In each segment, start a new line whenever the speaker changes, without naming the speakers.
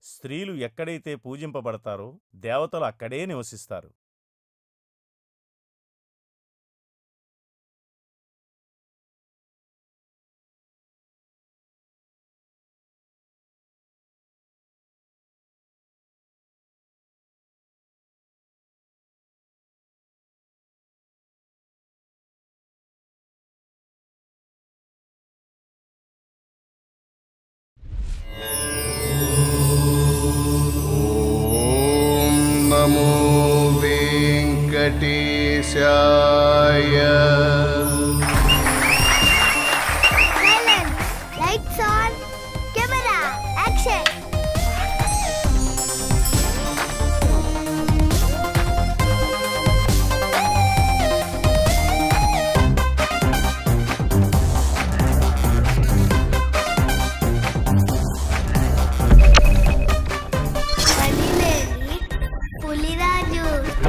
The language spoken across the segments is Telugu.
స్త్రీలు ఎక్కడైతే పూజింపబడతారో దేవతలు అక్కడే నివసిస్తారు
ॐ नमो वेङ्कटेशाय
Silence. Lights on. Camera. Action. పనిలేని Puliraju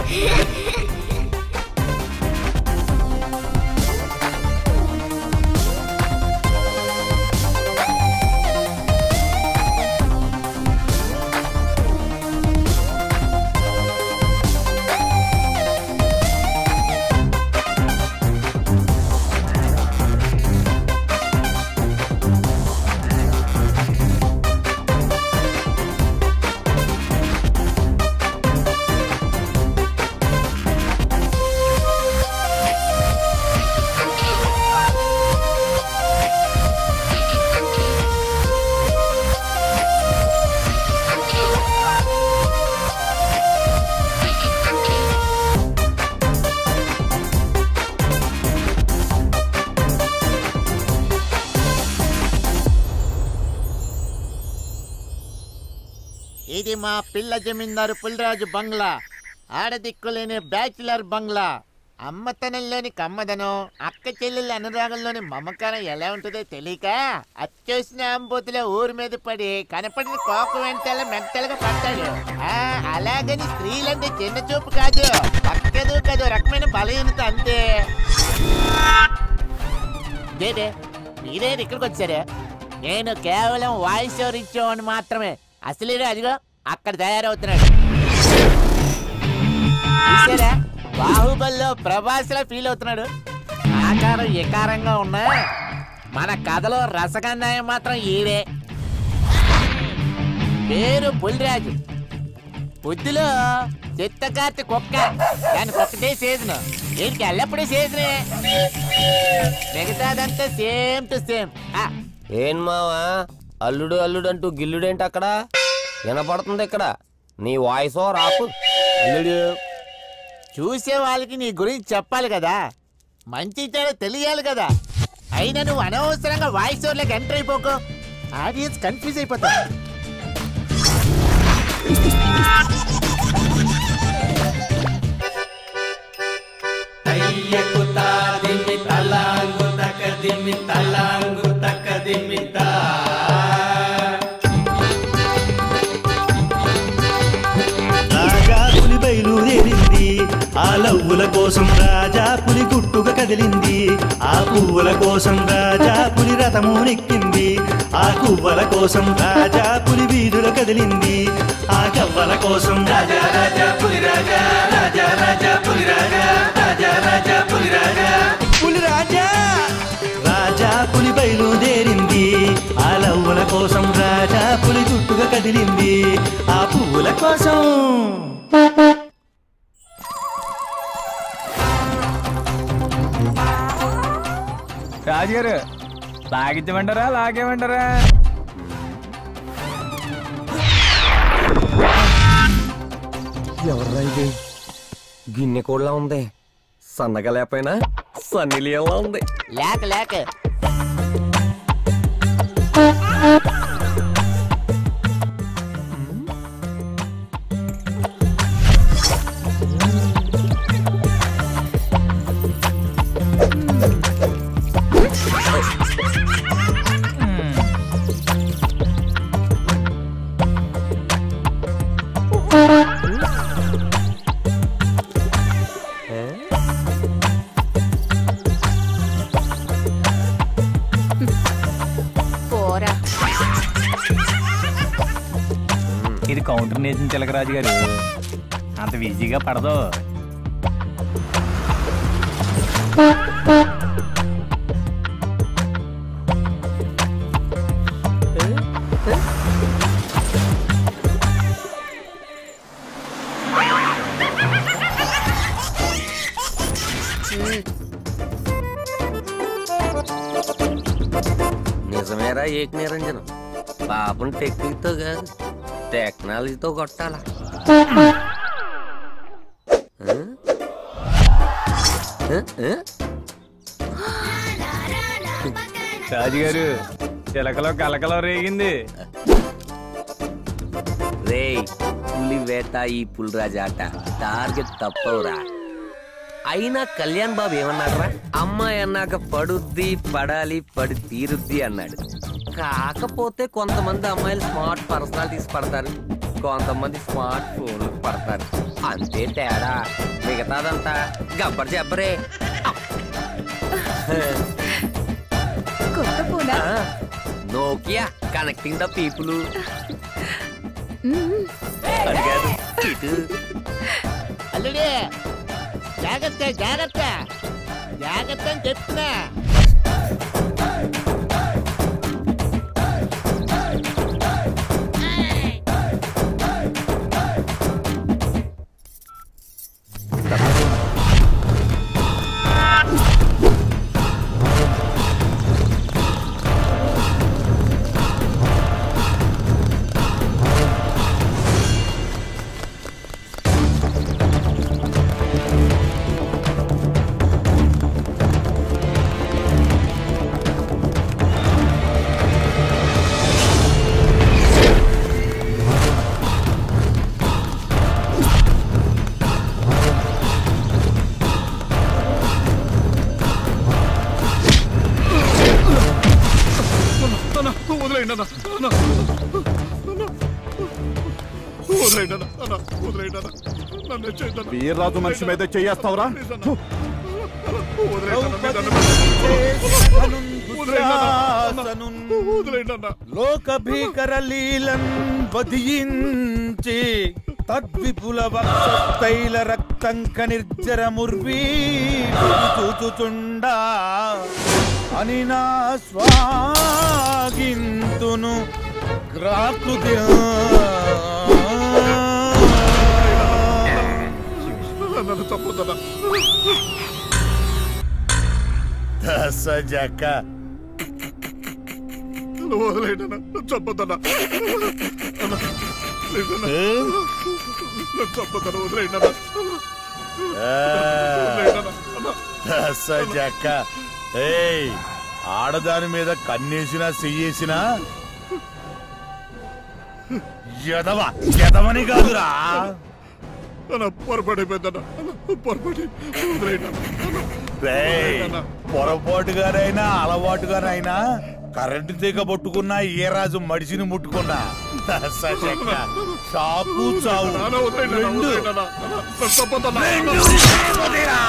ఇది మా పిల్ల జమీందారు పులిరాజు బంగ్లా ఆడదిక్కులేని బ్యాచులర్ బంగ్లా అమ్మతనంలోని కమ్మదనం అక్క చెల్లెళ్ళ అనురాగంలోని మమకారం ఎలా ఉంటుందో తెలియక అత్యవసర అంబోతులో ఊరి మీద పడి కనపడిన కోక వెంటల మెంటలుగా పడతాడు ఆ, అలాగని స్త్రీలంటే చిన్న చూపు కాదు పక్కదు కాదు రకమైన బలహీనత అంతే దేదే మీరే ఇక్కడికి వచ్చారు నేను కేవలం వాయిస్ ఓవర్ ఇచ్చేవాడిని మాత్రమే అసలు అదిగో అక్కడ తయారవుతున్నాడు చూసారా బాహుబలిలో ప్రభాస్లా ఫీల్ అవుతున్నాడు ఆకారం ఎకారంగా ఉన్నా మన కథలో రసగన్నాయం మాత్రం ఈడే పేరు పులిరాజు బుద్ధిలో చిత్తకార్తి కుక్క దానికి ఒక్కటే సీజన్ దీనికి ఎల్లప్పుడూ సీజనే మిగతాదంతా సేమ్ టు సేమ్
ఏం మావా అల్లుడు అల్లుడు అంటూ గిల్లుడేంటి అక్కడ వినపడుతుంది ఇక్కడ నీ వాయిస్ ఓ రాపు అల్లుడు
చూసే వాళ్ళకి నీ గురించి చెప్పాలి కదా మంచి చెడు తెలియాలి కదా అయినా నువ్వు అనవసరంగా వాయిస్ ఓవర్లోకి ఎంటర్ అయిపోకు ఆడియన్స్ కన్ఫ్యూజ్ అయిపోతా
రాజా పులి బయలుదేరింది ఆ లవ్వుల కోసం రాజా పులి గుట్టుగా కదిలింది ఆ పువ్వుల కోసం రాజా పులి రథము నెక్కింది ఆ కువ్వల కోసం రాజా పులి వీధుల కదిలింది ఆ కవ్వల కోసం రాజా రాజా పులి రాజా రాజా రాజా పులి రాజా రాజా రాజా పులి రాజా పులి రాజా రాజా పులి బయలుదేరింది ఆ లవ్వుల కోసం రాజా పులి గుట్టుగా కదిలింది ఆ పువ్వుల కోసం
రాజుగారు లాగించమంటారా లాగేమంటారా
ఎవర్రా ఇది గిన్నె కోడ్లా ఉంది సన్నగా లేకపోయినా సన్నిలియంలా ఉంది
లేక లేక
పోరా
ఇది కౌంటర్ నేసిన చిలకరాజు గారు అంత ఈజీగా పడదు
నిజమేరా ఏక నిరంజనం పాపం టెక్నిక్తో కాదు టెక్నాలజీతో కొట్టాలా ఆ? ఆ? ఆ?
రాజుగారు చిలకలో కలకలో రేగింది
రేయ్ పులి వేట ఈ పులిరాజు ఆట టార్గెట్ తప్పవురా అయినా కళ్యాణ్ బాబు ఏమన్నాడురా అమ్మాయి అన్నాక పడుద్ది పడాలి పడి తీరుద్ది అన్నాడు కాకపోతే కొంతమంది అమ్మాయిలు స్మార్ట్ పర్సనాలిటీస్ పడతారు కొంతమంది స్మార్ట్ ఫోన్లు పడతారు అంతే తేడా మిగతాదంతా గబ్బర్ జబ్బరే
కొత్త ఫోనా
నోకియా కనెక్టింగ్ ద పీపుల్ అది కాదు ఇటు
అల్లుడే జాగ్రత్త జాగ్రత్త జాగ్రత్త అని చెప్తున్నా
వదిలేయండి అన్న అన్న వదిలేయండి అన్న అన్న వదిలేయండి అన్న నన్ను చేయొద్దు అన్న.
వీర్రాజు మనిషి మీద చెయ్యేస్తావురా
ప్లీజ్ అన్న. వదిలేయండి అన్న, మీ దండం పెడతాను. వదిలేయండి అన్న. అన్న, వదిలేయండి అన్న
లోక భీకర లీలన్ వధించి తద్విపుల వక్షస్థైల రక్తంక నిర్జర ముర్వీ చూచుచుండా అని నా స్వాగింతును గ్రాకృతి
నన్ను తప్పొద్దన్న
సజక
నన్ను వదిలేయండి అన్న చంపొద్దన్న అన్న ప్లీజ్ అన్న నన్ను చంపొద్దన్న వదిలేయండి అన్న వదిలేయండి అన్న అన్న
సజక ఏయ్ ఆడదాని మీద కన్నేసినా చెయ్యేసినా ఎదవ ఎదవని కాదురా
అన్న పొరపాటు అయిపోయిందన్న అన్న, పొరపాటు వదిలేయండి అన్న.
రేయ్, పొరపాటుగానైనా అలవాటుగానైనా కరెంటు తీగ పట్టుకున్నా ఏ రాజు మడిసిని ముట్టుకున్నా సజక షాకు చావు
అన్న, వదిలేయండి అన్న,
రెండు
వదిలేయండి అన్న. అన్న, నన్ను చంపొద్దన్న.
రెండు వదిరా.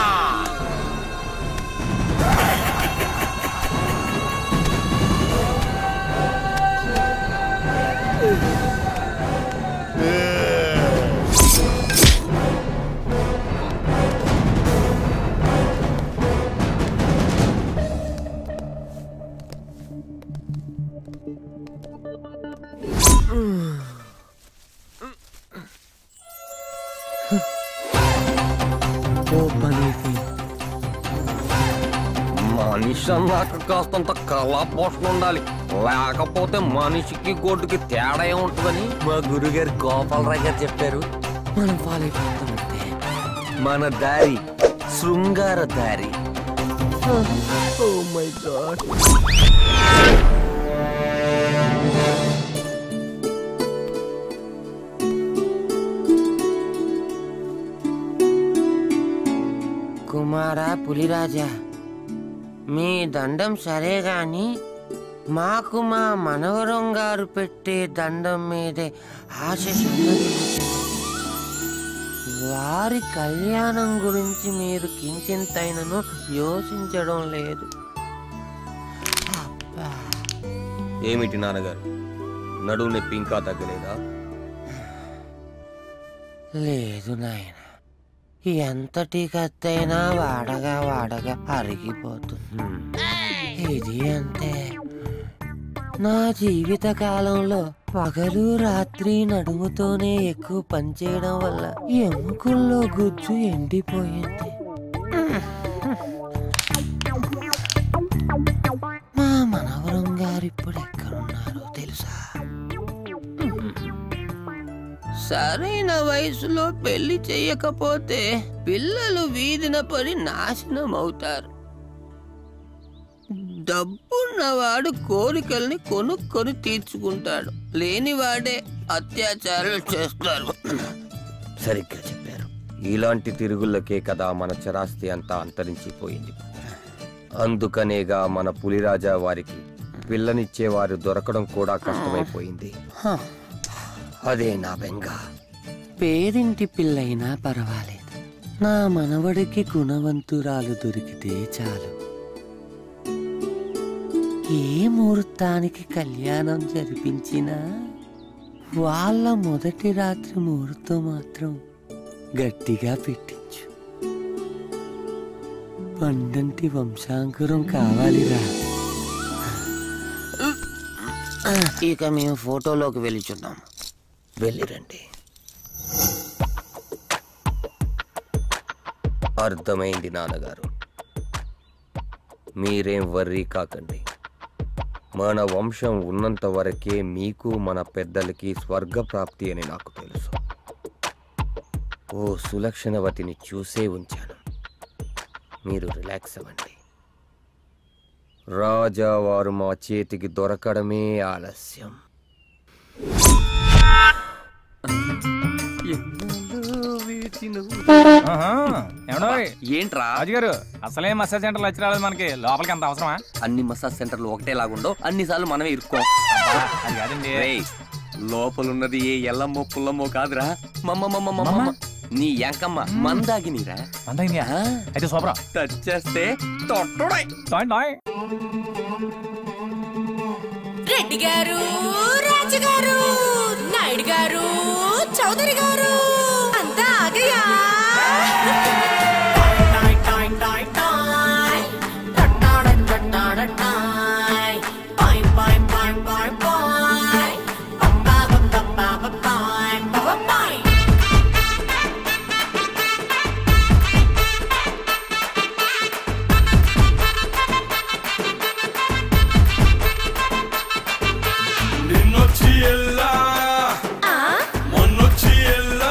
మనిషి అన్నాక కాస్తంత కళా పోషణ ఉండాలి లేకపోతే మనిషికి గొడ్డుకి తేడా ఉంటుందని మా గురుగారు గోపాలరావు గారు చెప్పారు మనం ఫాలో అయిపోతామంటే మన దారి శృంగార దారి ఓ మై గాడ్ కుమారా పులిరాజా మీ దండం సరే గాని మాకు మా మనవరం గారు పెట్టే దండం మీదే ఆశ చిన్నదించండి. వారి కళ్యాణం గురించి మీరు కించింతైనను యోచించడం లేదు ఏమిటి నాన్నగారు నడువు నొప్పి ఇంకా తగ్గలేదా లేదు నాయన ఎంతటి కత్తైనా వాడగా వాడగా అరిగిపోతుంది ఇది అంతే నా జీవిత కాలంలో పగలు రాత్రి నడుముతోనే ఎక్కువ పనిచేయడం వల్ల ఎముకల్లో గుజ్జు ఎండిపోయింది మా మనవరం గారు ఇప్పుడు ఎక్కడున్నారో తెలుసా సరైన వయసులో పెళ్లి చెయ్యకపోతే పిల్లలు వీధిన పడి నాశనం అవుతారు డబ్బున్నవాడు కోరికల్ని కొనుక్కొని తీర్చుకుంటాడు లేనివాడే అత్యాచారాలు చేస్తారు సరిగ్గా చెప్పారు ఇలాంటి తిరుగుళ్ళకే కదా మన చరాస్తి అంతా అంతరించిపోయింది అందుకనేగా మన పులిరాజా వారికి పిల్లనిచ్చేవారు దొరకడం కూడా కష్టమైపోయింది అదే నా బెంగ పేరింటి పిల్లైనా పర్వాలేదు నా మనవడికి గుణవంతురాలు దొరికితే చాలు ఏ ముహూర్తానికి కళ్యాణం జరిపించినా వాళ్ళ మొదటి రాత్రి ముహూర్తం మాత్రం గట్టిగా పెట్టించు పండంటి వంశాంకురం కావాలిరా ఇక మేము ఫోటోలోకి వెళ్ళిచున్నాం వెళ్ళిరండి అర్థమైంది నాన్నగారు మీరేం వర్రీ కాకండి మన వంశం ఉన్నంత వరకే మీకు మన పెద్దలకి స్వర్గప్రాప్తి అని నాకు తెలుసు ఓ సులక్షణవతిని చూసే ఉంచాను మీరు రిలాక్స్ అవ్వండి రాజా వారు మా చేతికి దొరకడమే ఆలస్యం
ఏంట్రా రాజుగారు అసలే మసాజ్ సెంటర్లు వచ్చి రాలేదు మనకి లోపలికి అంత అవసరమా
అన్ని మసాజ్ సెంటర్లు ఒకటే లాగుండో అన్ని సార్లు మనమే ఇరుక్కో
అది కాదండి
లోపలున్నది ఏ ఎల్లమ్మో పుల్లమ్మో కాదురా మమ్మ మమ్మ మమ్మ
మమ్మ?
నీ ఎంకమ్మ మందాగినిరా
అంతైందా అయితే సూపరా
టచ్ చేస్తే తొట్టడే
రెడ్డి గారు రాజు గారు నాయుడు గారు చౌదరి గారు అంతా ఆగయా
నిన్నొచ్చి ఎల్లా మొన్నొచ్చి ఎల్లా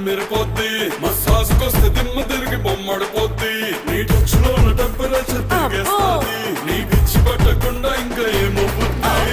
తిమ్మిరిపోద్ది మసాజ్కొస్తే దిమ్మ తిరిగి బొమ్మడిపోద్ది నీ టచ్ లో టెంపరేచర్ తిరిగేస్తుంది నీ పిచ్చి పట్టకుండా ఇంకా ఏమవుద్ది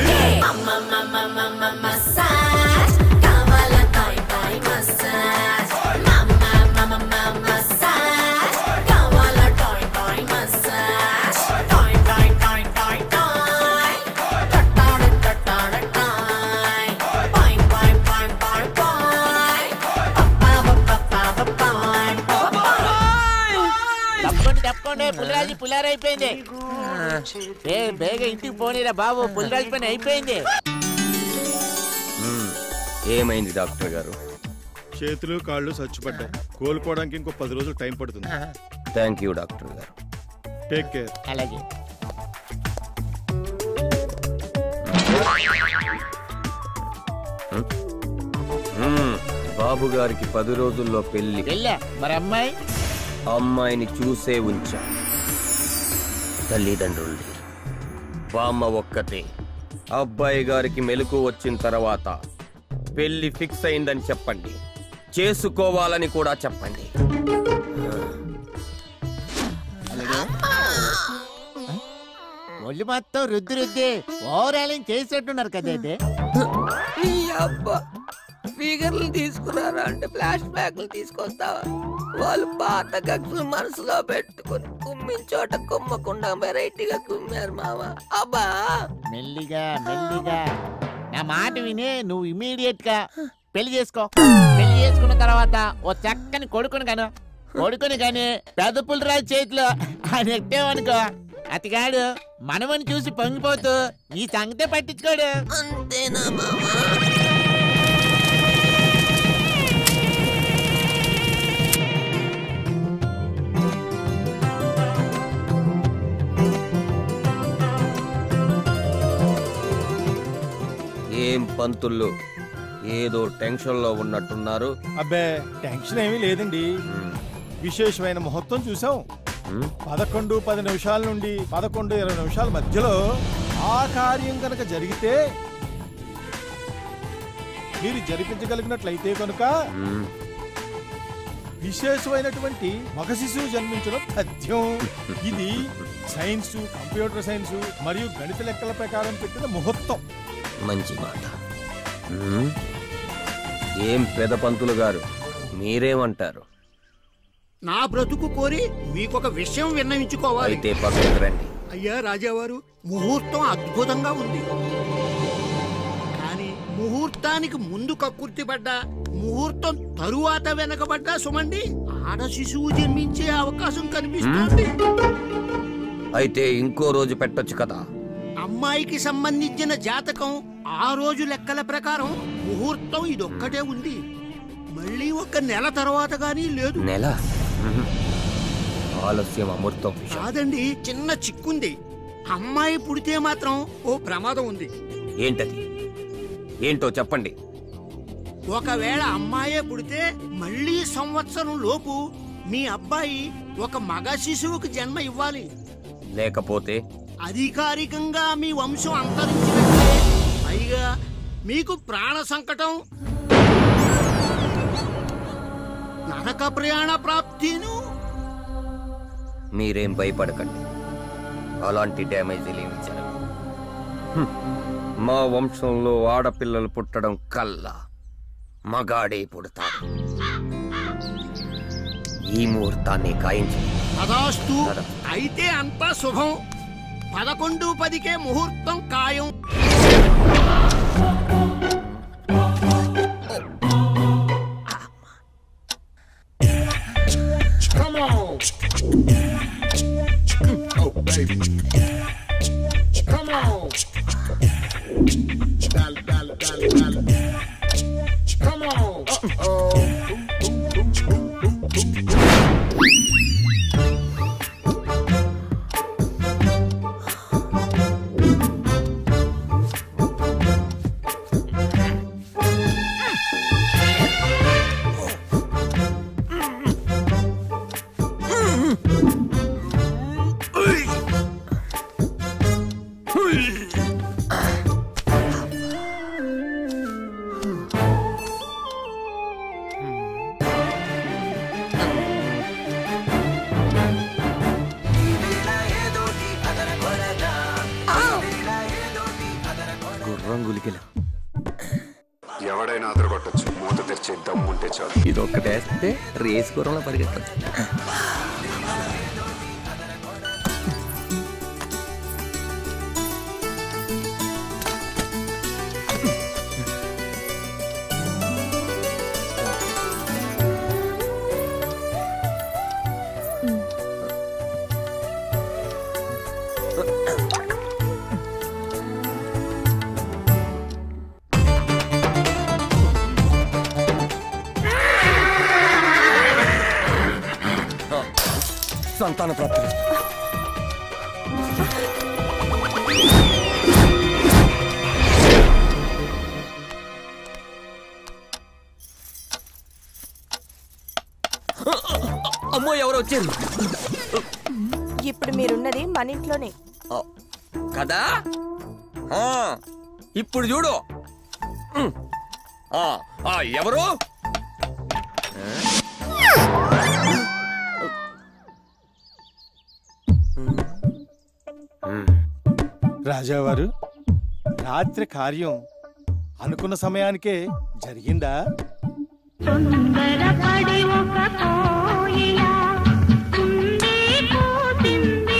మసాజ్ కావాలా టాయ్ టాయ్ మసాజ్ మమ్మ మమ్మ మసాజ్ కావాలా టాయ్ టాయ్ మసాజ్ టాయ్ టాయ్ టాయ్ టాయ్ టాయ్ టటాడ టటాడ టాయ్ పాయ్ పాయ్ పాయ్ పాయ్ పాయ్ పప్పా పప్పా పాయ్
తప్పండి తప్పండి పులిరాజు పులారైపోయింది ఏ బేగ ఇంటికి పోనీరా బాబు పులిరాజు పని అయిపోయింది
మ్మ్. ఏమైంది డాక్టర్ గారు
చేతులు కాళ్ళు చచ్చిపడ్డాయి కోలుకోవడానికి ఇంకో పది రోజులు టైం పడుతుంది
థ్యాంక్ యూ డాక్టర్ గారు
టేక్ కేర్
అలాగే
మ్మ్. బాబు గారికి పది రోజుల్లో పెళ్లి
వెళ్ళా మరి అమ్మాయి
అమ్మాయిని చూసే ఉంచా తల్లిదండ్రులు బామ్మ ఒక్కతే అబ్బాయి గారికి మెలకు వచ్చిన తర్వాత పెళ్లి ఫిక్స్ అయిందని చెప్పండి చేసుకోవాలని కూడా చెప్పండి
ఒళ్ళు మొత్తం రుద్ది రుద్ది ఓవరాలింగ్ చేసేట్టున్నారు కదైతే
అబ్బా ఫిగర్లు తీసుకురారా అంటే ఫ్లాష్ బ్యాక్లు తీసుకొస్తావా వాళ్ళు పాత కక్షలు మనసులో పెట్టుకుని కుమ్మిన చోట కుమ్మకుండా వెరైటీగా కుమ్మారు మామ అబ్బా
మెల్లిగా మెల్లిగా నా మాట విని నువ్వు ఇమీడియట్ గా పెళ్లి చేసుకో పెళ్లి చేసుకున్న తర్వాత ఓ చక్కని కొడుకుని కాను కొడుకుని కాని పెద్ద పుల్లరాజు చేతిలో ఆయన ఎట్టేవనుకో అతిగాడు మనమని చూసి పొంగిపోతూ ఈ సంగతే పట్టించుకోడు
అంతేనా మామ ఏం పంతుల్లో ఏదో టెన్షన్ లో ఉన్నట్టున్నారు
అబ్బే టెన్షన్ ఏమీ లేదండి విశేషమైన ముహూర్తం చూసాం
హ్మ్?
పదకొండు పది నిమిషాల నుండి పదకొండు ఇరవై నిమిషాల మధ్యలో ఆ కార్యం కనుక జరిగితే మీరు జరిపించగలిగినట్లయితే కనుక
హ్మ్.
విశేషమైనటువంటి మగ శిశువు జన్మించడం పద్యం ఇది సైన్స్ కంప్యూటర్ సైన్స్ మరియు గణిత లెక్కల ప్రకారం పెట్టిన ముహూర్తం
మంచి మాట హ్మ్? ఏం పెద పంతులు గారు మీరేమంటారు
నా బ్రతుకు కోరి మీకొక విషయం విన్నవించుకోవాలి
అయితే పక్కకి రండి
అయ్యా రాజావారు ముహూర్తం అద్భుతంగా ఉంది కానీ ముహూర్తానికి ముందు కక్కుర్తి పడ్డా ముహూర్తం తరువాత వెనకబడ్డా సుమండి ఆడ శిశువు జన్మించే అవకాశం కనిపిస్తుంది
అయితే ఇంకో రోజు పెట్టొచ్చు కదా
అమ్మాయికి సంబంధించిన జాతకం ఆ రోజు లెక్కల ప్రకారం ముహూర్తం ఇదొక్కటే ఉంది మళ్ళీ ఒక నెల తర్వాత గానీ లేదు
నెల హ్మ్. ఆలస్యం అమృతం విషం
కాదండి చిన్న చిక్కుంది అమ్మాయి పుడితే మాత్రం ఓ ప్రమాదం ఉంది
ఏంటది ఏంటో చెప్పండి
ఒకవేళ అమ్మాయే పుడితే మళ్ళీ సంవత్సరం లోపు మీ అబ్బాయి ఒక మగ శిశువుకి జన్మ ఇవ్వాలి
లేకపోతే
అధికారికంగా మీ వంశం అంతరించినట్లే పైగా మీకు ప్రాణ సంకటం నరక ప్రయాణ ప్రాప్తిను
మీరేం భయపడకండి అలాంటి డ్యామేజీలు ఏమి జరగవు హ్మ్. మా వంశంలో ఆడపిల్లలు పుట్టడం కల్లా మగాడే పుడతాడు ఈ ముహూర్తాన్ని ఖాయం చేయండి
తదాస్తు అయితే అంతా శుభం పదకొండు పదికే ముహూర్తం ఖాయం
Come on. Oh, baby. Come on. Dollar, dollar, dollar, dollar. Come on. Uh-oh.
జోలికెళ్ళా
ఎవడైనా అదరగొట్టచ్చు మూత తెరిచే దమ్ముంటే చాలు
ఇది ఒక్కటేస్తే రేస్ గుర్రంలో పరిగెత్తచ్చు సంతాన ప్రాప్తి అమ్మో ఎవరు వచ్చారు
ఇప్పుడు మీరున్నది మన ఇంట్లోనే
కదా ఆ, ఇప్పుడు చూడు ఉమ్. ఆ, ఆ, ఎవరు
రాజావారు రాత్రి కార్యం అనుకున్న సమయానికే జరిగిందా
తొందరపడి ఒక కోయిల కుందే కూసింది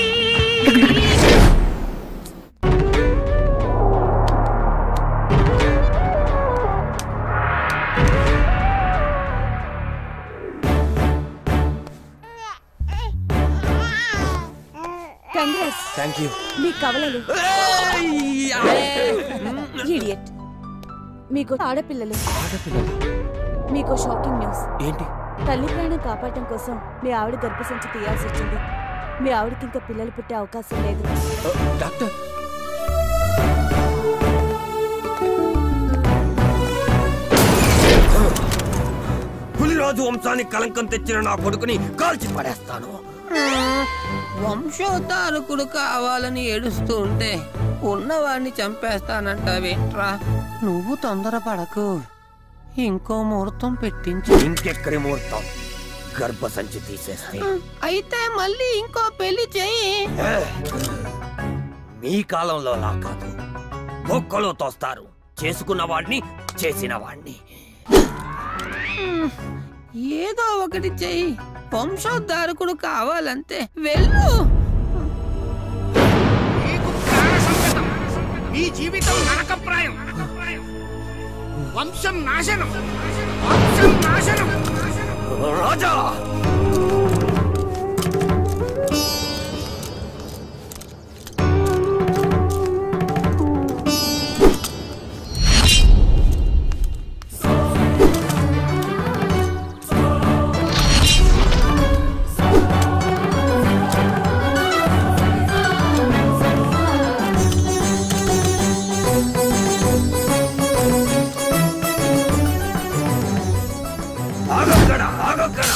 కంగ్రాట్స్
థ్యాంక్ యూ
మీ కవలలు ఇడియట్ మీకు ఆడపిల్లలు మీకు షాకింగ్ న్యూస్
ఏంటి
తల్లి ప్రాణం కాపాడటం కోసం మీ ఆవిడ గర్భసంచి తీయాల్సి వచ్చింది మీ ఆవిడకి ఇంకా పిల్లలు పుట్టే అవకాశం లేదు
డాక్టర్ పులిరాజు వంశానికి కలంకం తెచ్చిన నా కొడుకుని కాల్చి పడేస్తాను
వంశోద్ధారకుడు కావాలని ఏడుస్తూ ఉంటే ఉన్నవాడిని చంపేస్తానంటావేంట్రా నువ్వు తొందరపడకు ఇంకో ముహూర్తం పెట్టించు
ఇంకెక్కడి ముహూర్తం గర్భసంచి తీసేస్తే
అయితే మళ్ళీ ఇంకో పెళ్లి చెయ్యి
ఏ, మీ కాలంలో లా కాదు బొక్కలో తోస్తారు చేసుకున్న వాడిని చేసిన వాడిని
ఏదో ఒకటి చెయ్యి వంశోద్ధారకుడు కావాలంతే వెళ్ళు
మీ జీవితం నరకప్రాయం వంశం నాశనం వంశం నాశనం
రాజా ఆగక్కడ ఆగక్కడ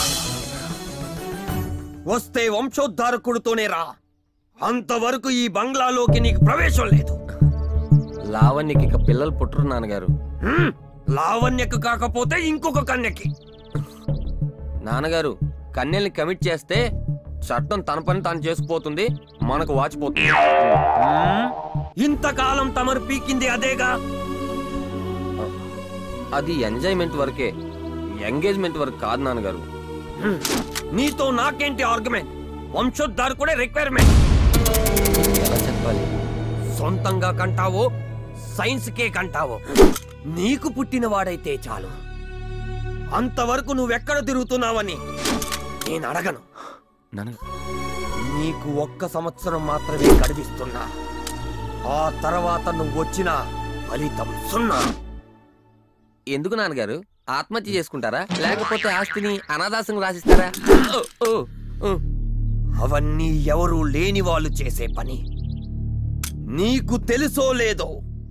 వస్తే వంశోద్ధారకుడితోనే రా అంతవరకు ఈ బంగ్లాలోకి నీకు ప్రవేశం లేదు
లావణ్యకి ఇక పిల్లలు పుట్టరు నాన్నగారు
హ్మ్, లావణ్యకు కాకపోతే ఇంకొక కన్యకి
నాన్నగారు కన్యల్ని కమిట్ చేస్తే చట్టం తన పని తాను చేసుకుపోతుంది మనకు వాచిపోతుంది
హ్మ్, ఇంతకాలం తమరు పీకింది అదేగా
అది ఎంజాయ్మెంట్ వరకే ఎంగేజ్మెంట్ వరకు కాదు నాన్నగారు
హ్మ్, నీతో నాకేంటి ఆర్గ్యుమెంట్ వంశోద్ధారకుడే రిక్వైర్మెంట్
ఎలా చెప్పాలి
సొంతంగా కంటావో సైన్స్ కే కంటావో నీకు పుట్టిన వాడైతే చాలు అంతవరకు నువ్వెక్కడ తిరుగుతున్నావని నేను అడగను
నాన్న
నీకు ఒక్క సంవత్సరం మాత్రమే గడిపిస్తున్నా ఆ తర్వాత నువ్వు వచ్చిన ఫలితం సున్నా
ఎందుకు నాన్నగారు ఆత్మహత్య చేసుకుంటారా లేకపోతే ఆస్తిని అనాథాసం రాసిస్తారా ఓ, ఓ, ఓ.
అవన్నీ ఎవరూ లేని వాళ్ళు చేసే పని నీకు తెలుసో లేదో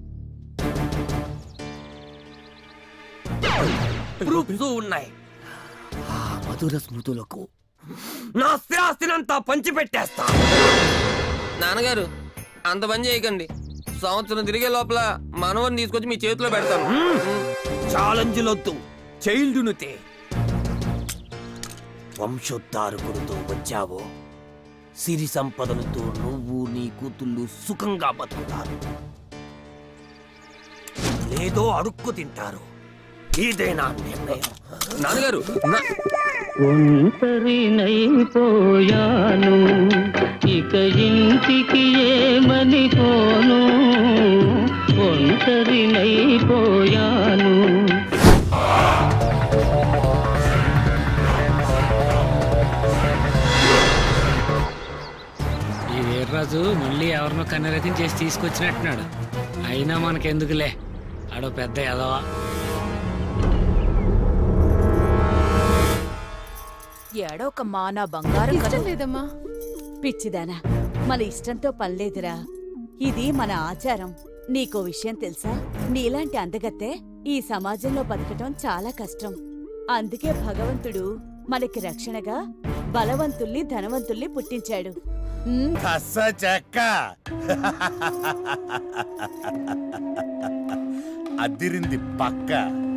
ప్రూఫ్స్ ఉన్నాయి ఆ మధుర స్మృతులకు నా స్థిరాస్తినంతా పంచిపెట్టేస్తా
నాన్నగారు అంత పని చేయకండి సంవత్సరం తిరిగే లోపల మనవని తీసుకొచ్చి మీ చేతిలో పెడతాను
ఛాలెంజ్లొద్దు చైల్డ్ను తే వంశోద్ధారకుడితో వచ్చావో సిరి సంపదలతో నువ్వు నీ కూతుళ్ళు సుఖంగా బతుకుతారు ఏదో అడుక్కు తింటారు ఇదే నా నిర్ణయం నాన్నగారు నా-
ఒంటరినైపోయాను ఇక ఇంటికి ఏమని పోను ఒంటరినైపోయాను
ఈ వీర్రాజు మళ్ళీ ఎవరినో కన్నెరకం చేసి తీసుకొచ్చినట్టున్నాడు అయినా మనకెందుకులే ఆడో పెద్ద ఎదవా
ఏడో ఒక మానా బంగారం
ఇష్టం లేదమ్మా
పిచ్చిదానా మన ఇష్టంతో పనిలేదురా ఇది మన ఆచారం నీకో విషయం తెలుసా నీలాంటి అందగత్తే ఈ సమాజంలో బతకటం చాలా కష్టం అందుకే భగవంతుడు మనకి రక్షణగా బలవంతుల్ని ధనవంతుల్ని పుట్టించాడు ఉమ్,
కస్స చెక్క అద్దిరింది పక్క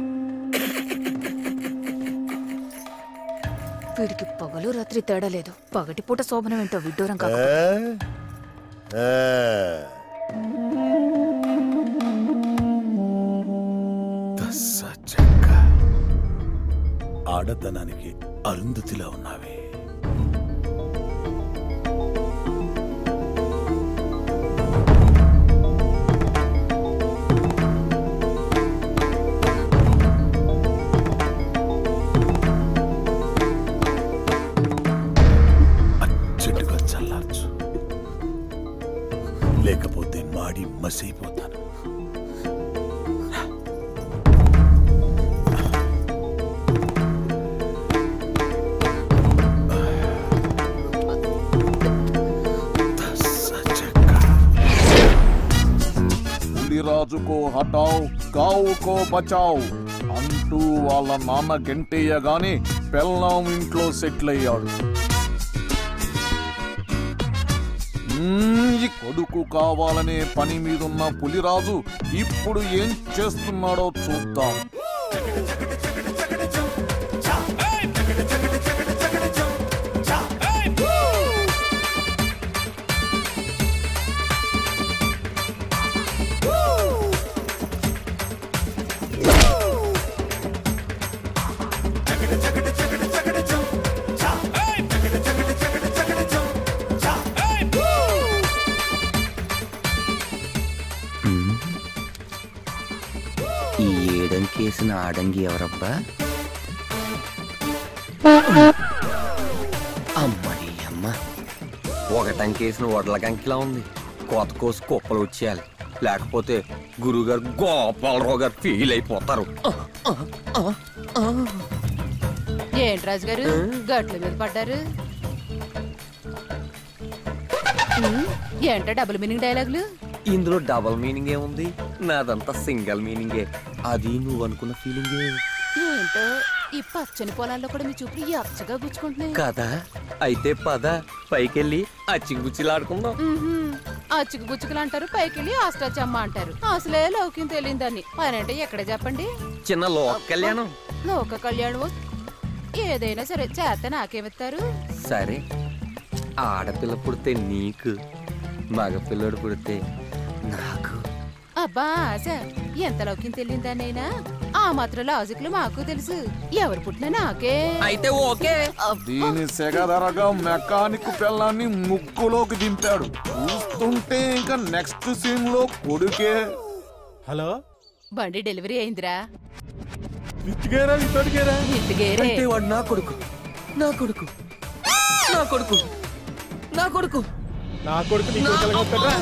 వీడికి పగలు రాత్రి తేడా లేదు పగటిపూట శోభనం ఏంటో విడ్డూరం కాక
ఆ? దస్స చెక్క ఆడతనానికి అరుంధతిలా ఉన్నావే అచ్చటుగా చల్లార్చు లేకపోతే మాడి మసైపోతాను
పులిరాజుకో హటావ్ గావుకో బచావ్ అంటూ వాళ్ళ నాన్న గెంటేయగానే పెళ్ళాం ఇంట్లో సెటిల్ అయ్యాడు మ్మ్, ఈ కొడుకు కావాలనే పని మీదున్న పులిరాజు ఇప్పుడు ఏం చేస్తున్నాడో చూద్దాం
ఈ ఏడంకేసిన ఆడంగి ఎవరబ్బా అమ్మడి అమ్మ ఒకటంకేసిన వడల కంకిలా ఉంది కోత కోసి కుప్పలు వచ్చేయాలి లేకపోతే గురుగారు గోపాలరావు గారు ఫీల్ అయిపోతారు
ఏంటి రాజు గారు గట్ల మీద పడ్డారు ఉమ్, ఏంటో డబుల్ మీనింగ్ డైలాగులు
ఇందులో డబల్ మీనింగ్ ఏముంది నాదంతా సింగిల్ మీనింగే అది నువ్వు అనుకున్న ఫీలింగే
ఏంటో ఈ పచ్చని పొలాల్లో కూడా మీ చూపులు ఎచ్చగా గుచ్చుకుంటున్నాయి
కదా అయితే పద పైకెళ్ళి అచ్చిగుచ్చిలాడుకుందాం
ఉహుం. అచ్చుకు బుచ్చుకులు అంటారు పైకి వెళ్ళి అష్టాచమ్మ అంటారు అసలే లౌక్యం తెలియదని పని అంటే ఎక్కడ చెప్పండి
చిన్న లోక కళ్యాణం
లోక కళ్యాణం ఏదైనా సరే చేత నాకేమిస్తారు
సరే ఆడపిల్ల పుడితే నీకు మగపిల్లడు పుడితే నాకు
అబ్బా ఆశ ఎంత లౌక్యం తెలియదానైనా ఆ మాత్రం లాజిక్లు మాకు తెలుసు ఎవరు పుట్టినా నాకే
అయితే ఓకే
దీని సెగదరగా మెకానిక్ పిల్లాన్ని ముగ్గులోకి దింపాడు చూస్తుంటే ఇంకా నెక్స్ట్ సీన్ లో కొడుకే
హలో
బండి డెలివరీ అయిందిరా
విత్తిగేరా విత్తడిగేరా
విత్తిగేరే.
అంటే వాడు నా కొడుకు నా కొడుకు నా కొడుకు నా కొడుకు
నా కొడుకు నీ కొడుకు ఎలాగ అవుతాడురా?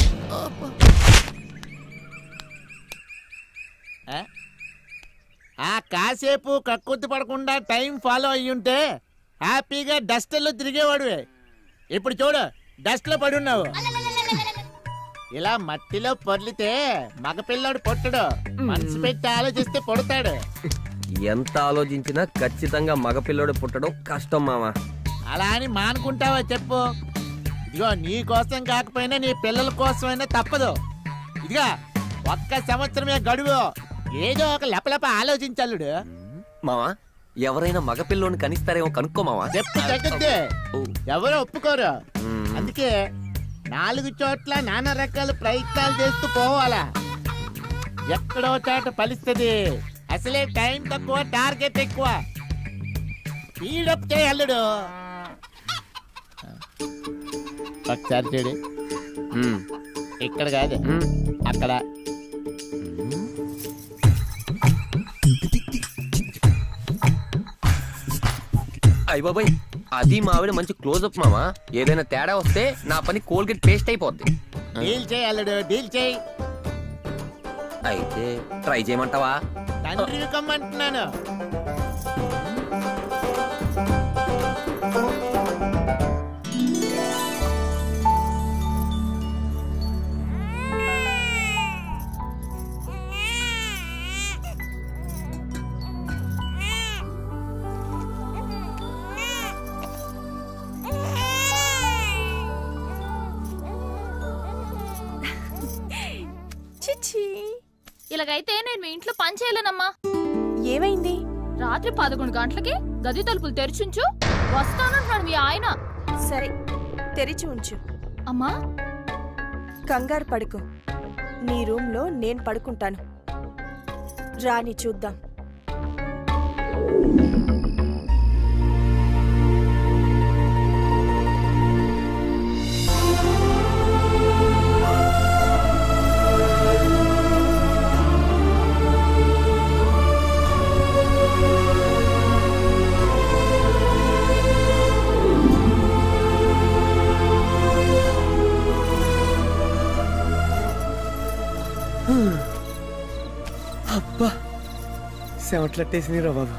ఆ? ఆ కాసేపు కక్కుర్తి పడకుండా టైం ఫాలో అయ్యుంటే హ్యాపీగా డస్టర్లో తిరిగేవాడువే ఇప్పుడు చూడు డస్ట్లో పడి ఉన్నావు ఇలా మట్టిలో పొర్లితే మగపిల్లాడు పొట్టడు మనసు పెట్టి ఆలోచిస్తే పొడతాడు
ఎంత ఆలోచించినా ఖచ్చితంగా మగపిల్లడు పుట్టడం కష్టం మామ
అలా అని మానుకుంటావా చెప్పు ఇదిగో నీ కోసం కాకపోయినా నీ పిల్లల కోసమైనా తప్పదు ఇదిగా ఒక్క సంవత్సరమే గడువు ఏదో ఒక లపలప ఆలోచించల్లుడు
మావా ఎవరైనా మగపిల్లోని కనిస్తారేమో కనుక్కో మావా
చెప్పు తగ్గితే ఎవరు ఒప్పుకోరు అందుకే నాలుగు చోట్ల నానా రకాల ప్రయత్నాలు చేస్తూ పోవాలా ఎక్కడో చాట ఫలిస్తుంది అసలే టైం తక్కువ టార్గెట్ ఎక్కువ స్పీడప్ చేయి అల్లుడు ఒకసారి చూడు ఇక్కడ కాదు అక్కడ
అయ్య బాబాయ్ అది మా ఆవిడ మంచి క్లోజ్అప్ మామా ఏదైనా తేడా వస్తే నా పని కోల్గేట్ పేస్ట్ అయిపోద్ది
డీల్ చేయి అల్లుడు డీల్ చేయి
అయితే ట్రై చేయమంటావా
తండ్రి కమ్మంటున్నాను
చిచ్చి
ఇలాగైతే నేను మీ ఇంట్లో పని చేయలేనమ్మా
ఏమైంది
రాత్రి పదకొండు గంటలకి గది తలుపులు తెరిచుంచు వస్తానంటున్నాడు మీ ఆయన
సరే తెరిచి ఉంచు
అమ్మా
కంగారు పడుకో నీ రూమ్లో నేను పడుకుంటాను రాని చూద్దాం
అబ్బా సెవట్లట్టేసింది రా బాబు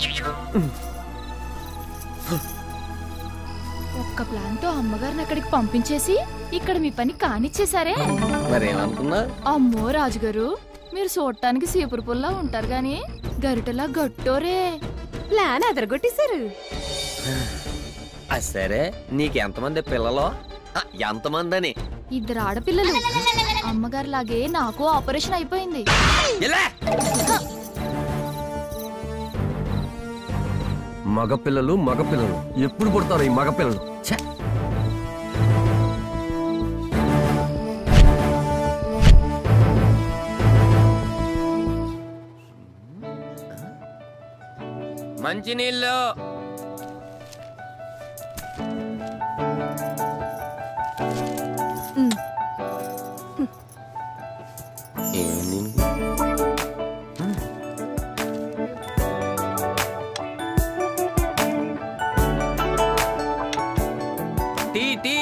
ఒక్క ప్లాన్ తో అమ్మగారిని అక్కడికి పంపించేసి ఇక్కడ మీ పని కానిచ్చేసారే
మరేమనుకున్నా
అమ్మో రాజుగారు మీరు చూడటానికి సీపురు పుల్లా ఉంటారు గాని గరిటెలా గట్టోరే ప్లాన్ అదరగొట్టేశారు
అది సరే నీకు ఎంతమంది పిల్లలు ఆ, ఎంతమంది అని
ఇద్దరు ఆడపిల్లలు అమ్మగారి లాగే నాకు ఆపరేషన్ అయిపోయింది
మగపిల్లలు మగపిల్లలు ఎప్పుడు పుడతారు ఈ మగపిల్లలు ఛే! మంచినీళ్ళు ఏంది? టీ టీ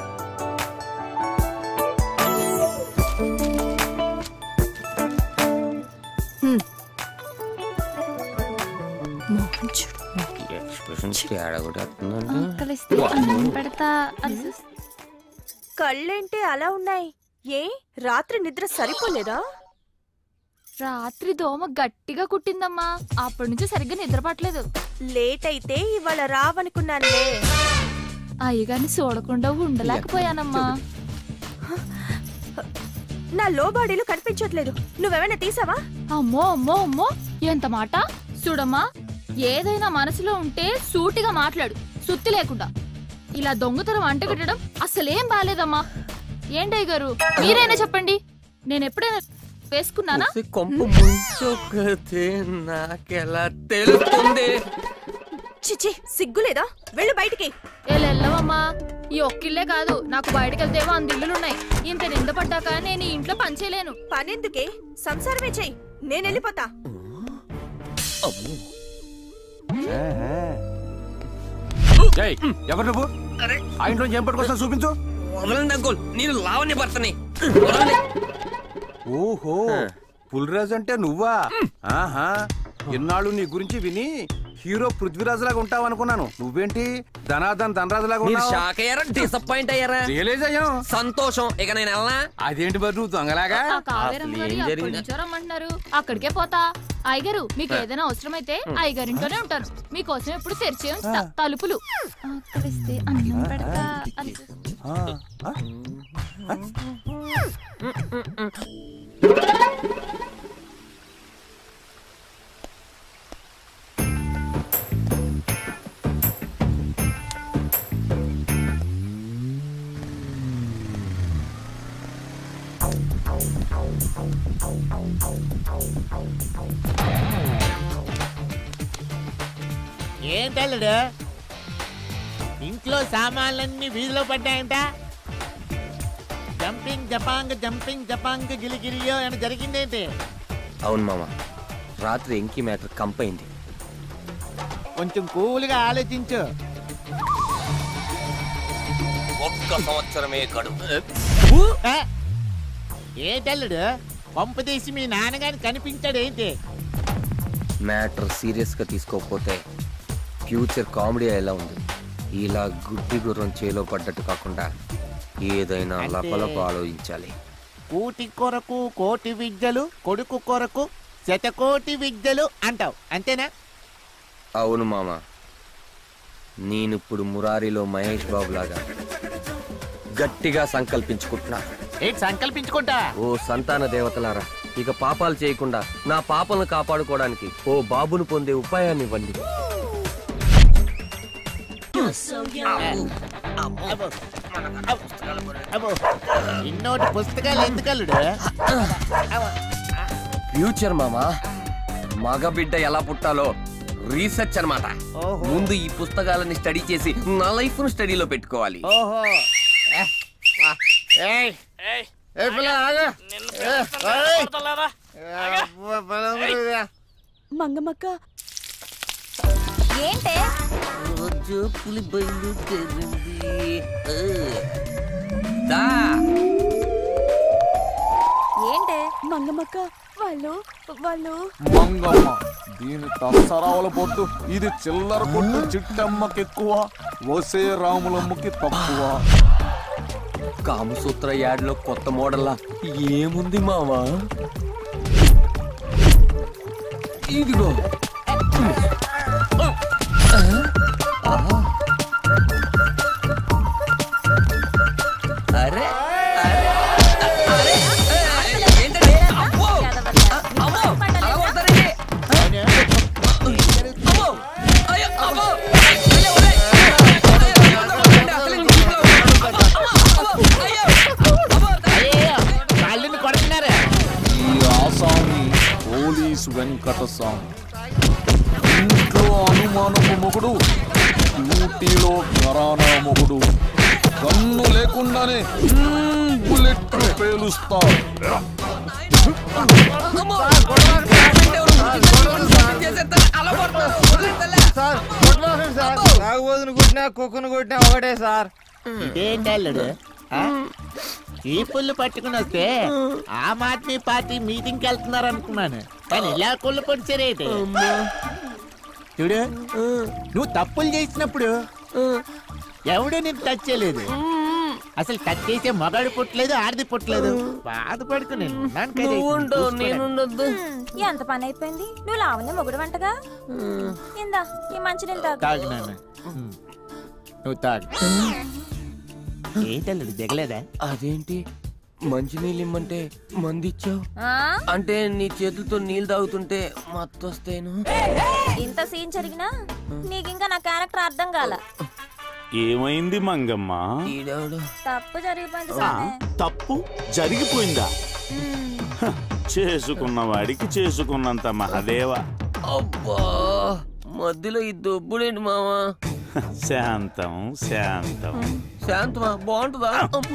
ఎక్స్ప్రెషన్ తేడా కూడా వస్తుందంటే
కలిస్తే అన్నం పెడతా అరిసి-
కళ్ళేంటి అలా ఉన్నాయి ఏ రాత్రి నిద్ర సరిపోలేదా
రాత్రి దోమ గట్టిగా కుట్టిందమ్మా అప్పటి నుంచి సరిగ్గా నిద్ర పట్టలేదు
లేట్ అయితే ఇవాళ రావనుకున్నానులే
అయ్యగారిని చూడకుండా ఉండలేకపోయానమ్మా
నా లో బాడీలు కనిపించట్లేదు నువ్వేమైనా తీసావా
అమ్మో అమ్మో అమ్మో ఎంత మాట చూడమ్మా ఏదైనా మనసులో ఉంటే సూటిగా మాట్లాడు సుత్తి లేకుండా ఇలా దొంగతనం అంటగట్టడం అసలేం బాలేదమ్మా ఏంటయ్య గారు మీరైనా చెప్పండి నేను ఎప్పుడైనా వేసుకున్నానా
ఉసి కొంప ముంచొక్కతే నాకెలా తెలుస్తుంది
చిచి సిగ్గులేదా వెళ్ళు బయటికి
వెళ్ళవమ్మా ఈ ఒక్కిళ్ళే కాదు నాకు బయటకు వెళ్తేమో అంత ఇల్లులున్నాయి ఇంత నింద పడ్డాక నేను ఈ ఇంట్లో పని చేయలేను
పనెందుకే సంసారమే చెయ్యి నేను వెళ్ళిపోతా
ఏయ్, ఎవరు నువ్వు ఆ ఇంట్లో ఏం పట్టుకొస్తా చూపించు
వదలండి అంకుల్ నేను లావణ్య భర్తని
ఓహో పులిరాజు అంటే నువ్వా ఆహా ఇన్నాళ్ళు నీ గురించి విని హీరో పృథ్వీరాజ్ లాగా ఉంటావు అనుకున్నాను నువ్వేంటి ధనాధన్ ధనరాజు లాగా
మీరు
ఉన్నావు
షాక్ అయ్యారా డిసప్పాయింట్ అయ్యారా
రియలైజ్ అయ్యాం
సంతోషం ఇక నేను వెళ్ళనా
అదేంటి మరి నువ్వు దొంగలాగా
ఆ కావేరమ్మ
అసలు
గారు
ఏం
ఎప్పటి
జరిగింది?
నుంచో రమ్మంటున్నారు అక్కడికే పోతా అయ్యగారు మీకు ఏదైనా అవసరమైతే అయ్యగారింట్లోనే ఉంటాను మీకోసం ఎప్పుడు తెరిచే ఉంచుతా తలుపులు ఆకలిస్తే అన్నం పెడతా అరిసి-
ఏంటల్లుడు ఇంట్లో సామాన్లన్నీ వీధిలో పడ్డాయంట జంపింగ్ జపాంగ్ జంపింగ్ జపాంగ్ గిలిగిరియో అని జరిగిందేంటి
అవును మామ రాత్రి ఎంకి మ్యాటర్ కంపైంది
కొంచెం కూల్గా ఆలోచించు
ఒక్క సంవత్సరమే కడు
ఆ? ఏంటల్లుడు పంపదీసి మీ నాన్నగారికి కనిపించాడు ఏంటి
మ్యాటర్ సీరియస్ గా తీసుకోకపోతే ఫ్యూచర్ కామెడీ ఎలా ఉంది ఇలా గుడ్డి గుర్రం చేలో పడ్డట్టు కాకుండా ఏదైనా
అంటే-
లపలప ఆలోచించాలి
కూటి కొరకు కోటి విద్యలు కొడుకు కొరకు శతకోటి విద్యలు అంటావు అంతేనా
అవును మామ నేనిప్పుడు మురారిలో మహేష్ బాబు లాగా గట్టిగా సంకల్పించుకుంటున్నా
ఏంటి సంకల్పించుకుంటా
ఓ సంతాన దేవతలారా ఇక పాపాలు చేయకుండా నా పాపలను కాపాడుకోవడానికి ఓ బాబును పొందే ఉపాయాన్ని ఇవ్వండి
అబ్బో. అబ్బో. ఇన్నోటి పుస్తకాలు ఎందుకల్లుడు
ఫ్యూచర్ మామా మగబిడ్డ ఎలా పుట్టాలో రీసెర్చ్ అన్నమాట ముందు ఈ పుస్తకాలని స్టడీ చేసి నా లైఫ్ ను స్టడీలో పెట్టుకోవాలి
ఓహో ఏ, ఆ, ఏయ్ ఏ పిల్ల, ఆగు. ఏ, ఏయ్. అబ్బా, బలమురుగా.
మంగమ్మక్క
ఏంటే
రోజు పులి బయలుదేరింది దా
ఏంటే
మంగమ్మక్క వాళ్ళు వాళ్ళు
మంగమ్మ దీని తస్సరావుల పొట్టు ఇది చిల్లర పొట్టు చిట్టమ్మకి ఎక్కువ వసే రాములమ్మకి తక్కువ
కామసూత్ర యాడ్లో కొత్త మోడల్లా ఏముంది మావా ఇదిగో అరే అరే అరే ఏంటండి అబ్బో అమ్మో అలా కొడతారండి అమ్మో అయ్యో అమ్మో అయ్యో
అయ్యో, వాళ్ళని కొడుతున్నారు
ఈ ఆసామి పోలీసు వెంకట స్వామి ఇంట్లో అనుమానపు మొగుడు డ్యూటీలో ఘరానా మొగుడు కన్ను లేకుండానే మ్మ్, బుల్లెట్ పేలుస్తా
సార్ తాగుబోతుని కొట్టినా కుక్కను కొట్టినా ఒకటే సార్ ఇదేంటి అల్లుడు ఆ? చీపుళ్ళు పట్టుకుని వస్తే ఆమ్ ఆద్మీ పార్టీ మీటింగ్కి వెళ్తున్నారు అనుకున్నాను కానీ ఇలా కుళ్ళు పొడిచారేంటి చూడు నువ్వు తప్పులు చేసినప్పుడు ఎవడు నేను టచ్ చేయలేదు అసలు టచ్ చేసే మగాడు పుట్టలేదు ఆడది పుట్టలేదు బాధపడుకుని ఉన్నాను కదా, చూసుకోరా.
ఎంత పని అయిపోయింది నువ్వు లావణ్య మొగుడు వంటగా ఇందా ఈ మంచినీళ్ళు తాగు
తాగు నాన్న ఉమ్. నువ్వు తాగు ఏంటల్లుడు దిగలేదా
అదేంటి మంచినీళ్ళు ఇమ్మంటే మందిచ్చావు
ఆ?
అంటే నీ చేతులతో నీళ్ళు తాగుతుంటే మత్తొస్తేను
ఇంత సీన్ జరిగినా నీకింకా నా క్యారెక్టర్ అర్థం కాల
ఏమైంది మంగమ్మ
తప్పు జరిగిపోయింది సామే
తప్పు జరిగిపోయిందా హ, చేసుకున్న వాడికి చేసుకున్నంత మహదేవ
అబ్బా మధ్యలో ఈ దొబ్బుడేంటి మావా
శాంతం శాంతం
శాంతమా బాగుంటుందా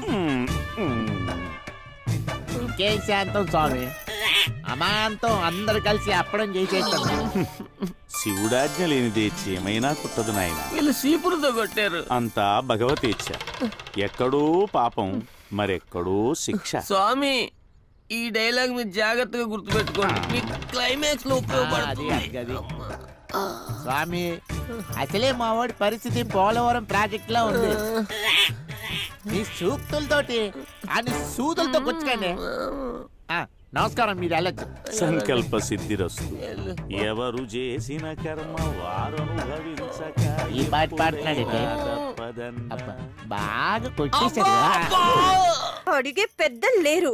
ఇంకేం శాంతం స్వామి అమాంతం అందరు కలిసి అప్పడం చేసేస్తాం
శివుడాజ్ఞ లేనిదే చీమైనా కుట్టదు నాయన
వీళ్ళు సీపులతో కొట్టారు
అంతా భగవతీచ్ఛ ఎక్కడో పాపం మరెక్కడో శిక్ష
స్వామి ఈ డైలాగ్ మీరు జాగ్రత్తగా గుర్తుపెట్టుకోండి మీకు క్లైమాక్స్ లో
అది
ఉపయోగపడుతుంది
అది, అది. స్వామి అసలే మా వాడి పరిస్థితి పోలవరం ప్రాజెక్ట్ లో ఉంది మీ సూక్తులతోటి అని సూదులతో గుచ్చుకండి ఆ, నమస్కారం మీరు వెళ్ళొచ్చు
సంకల్ప సిద్ధిరస్తు ఎవరు చేసిన కర్మ వారు అనుభవించక
ఈ పాట పాడుతున్నాడండి అబ్బా, బాగా కొట్టేశాడు
అడిగే పెద్దలు లేరు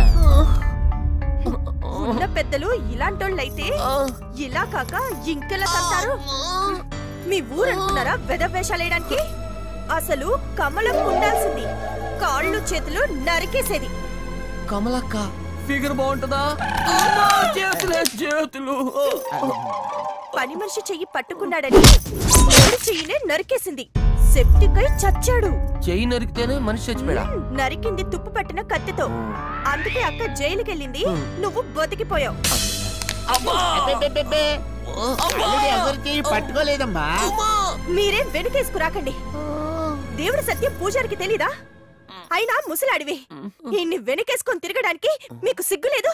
ఉన్న పెద్దలు ఇలాంటోళ్ళైతే ఇలా కాక ఇంకెలా తంటారు మీ ఊరు అనుకున్నారా వెదవేషాలేయడానికి అసలు కమలం ఉండాల్సింది కాళ్ళు చేతులు నరికేసేది
కమలక్క
ఫిగర్ బాగుంటుందా అమ్మా, చేతులే చేతులు
పని మనిషి చెయ్యి పట్టుకున్నాడని మూడు చెయ్యినే నరికేసింది సెప్టిక్ అయి చచ్చాడు
చెయ్యి నరికితేనే మనిషి చచ్చిపోయా
నరికింది తుప్పు పట్టిన కత్తితో అందుకే అక్క జైలుకెళ్ళింది నువ్వు బతికిపోయావు
అబ్బెబ్బెబ్బెబ్బే. అల్లుడు ఎవరి చెయ్యి పట్టుకోలేదమ్మా
మీరేం వెనుకేసుకురాకండి దేవుడి సత్యం పూజారికి తెలీదా అయినా ముసలాడివి ఇన్ని వెనుకేసుకొని తిరగడానికి మీకు సిగ్గులేదు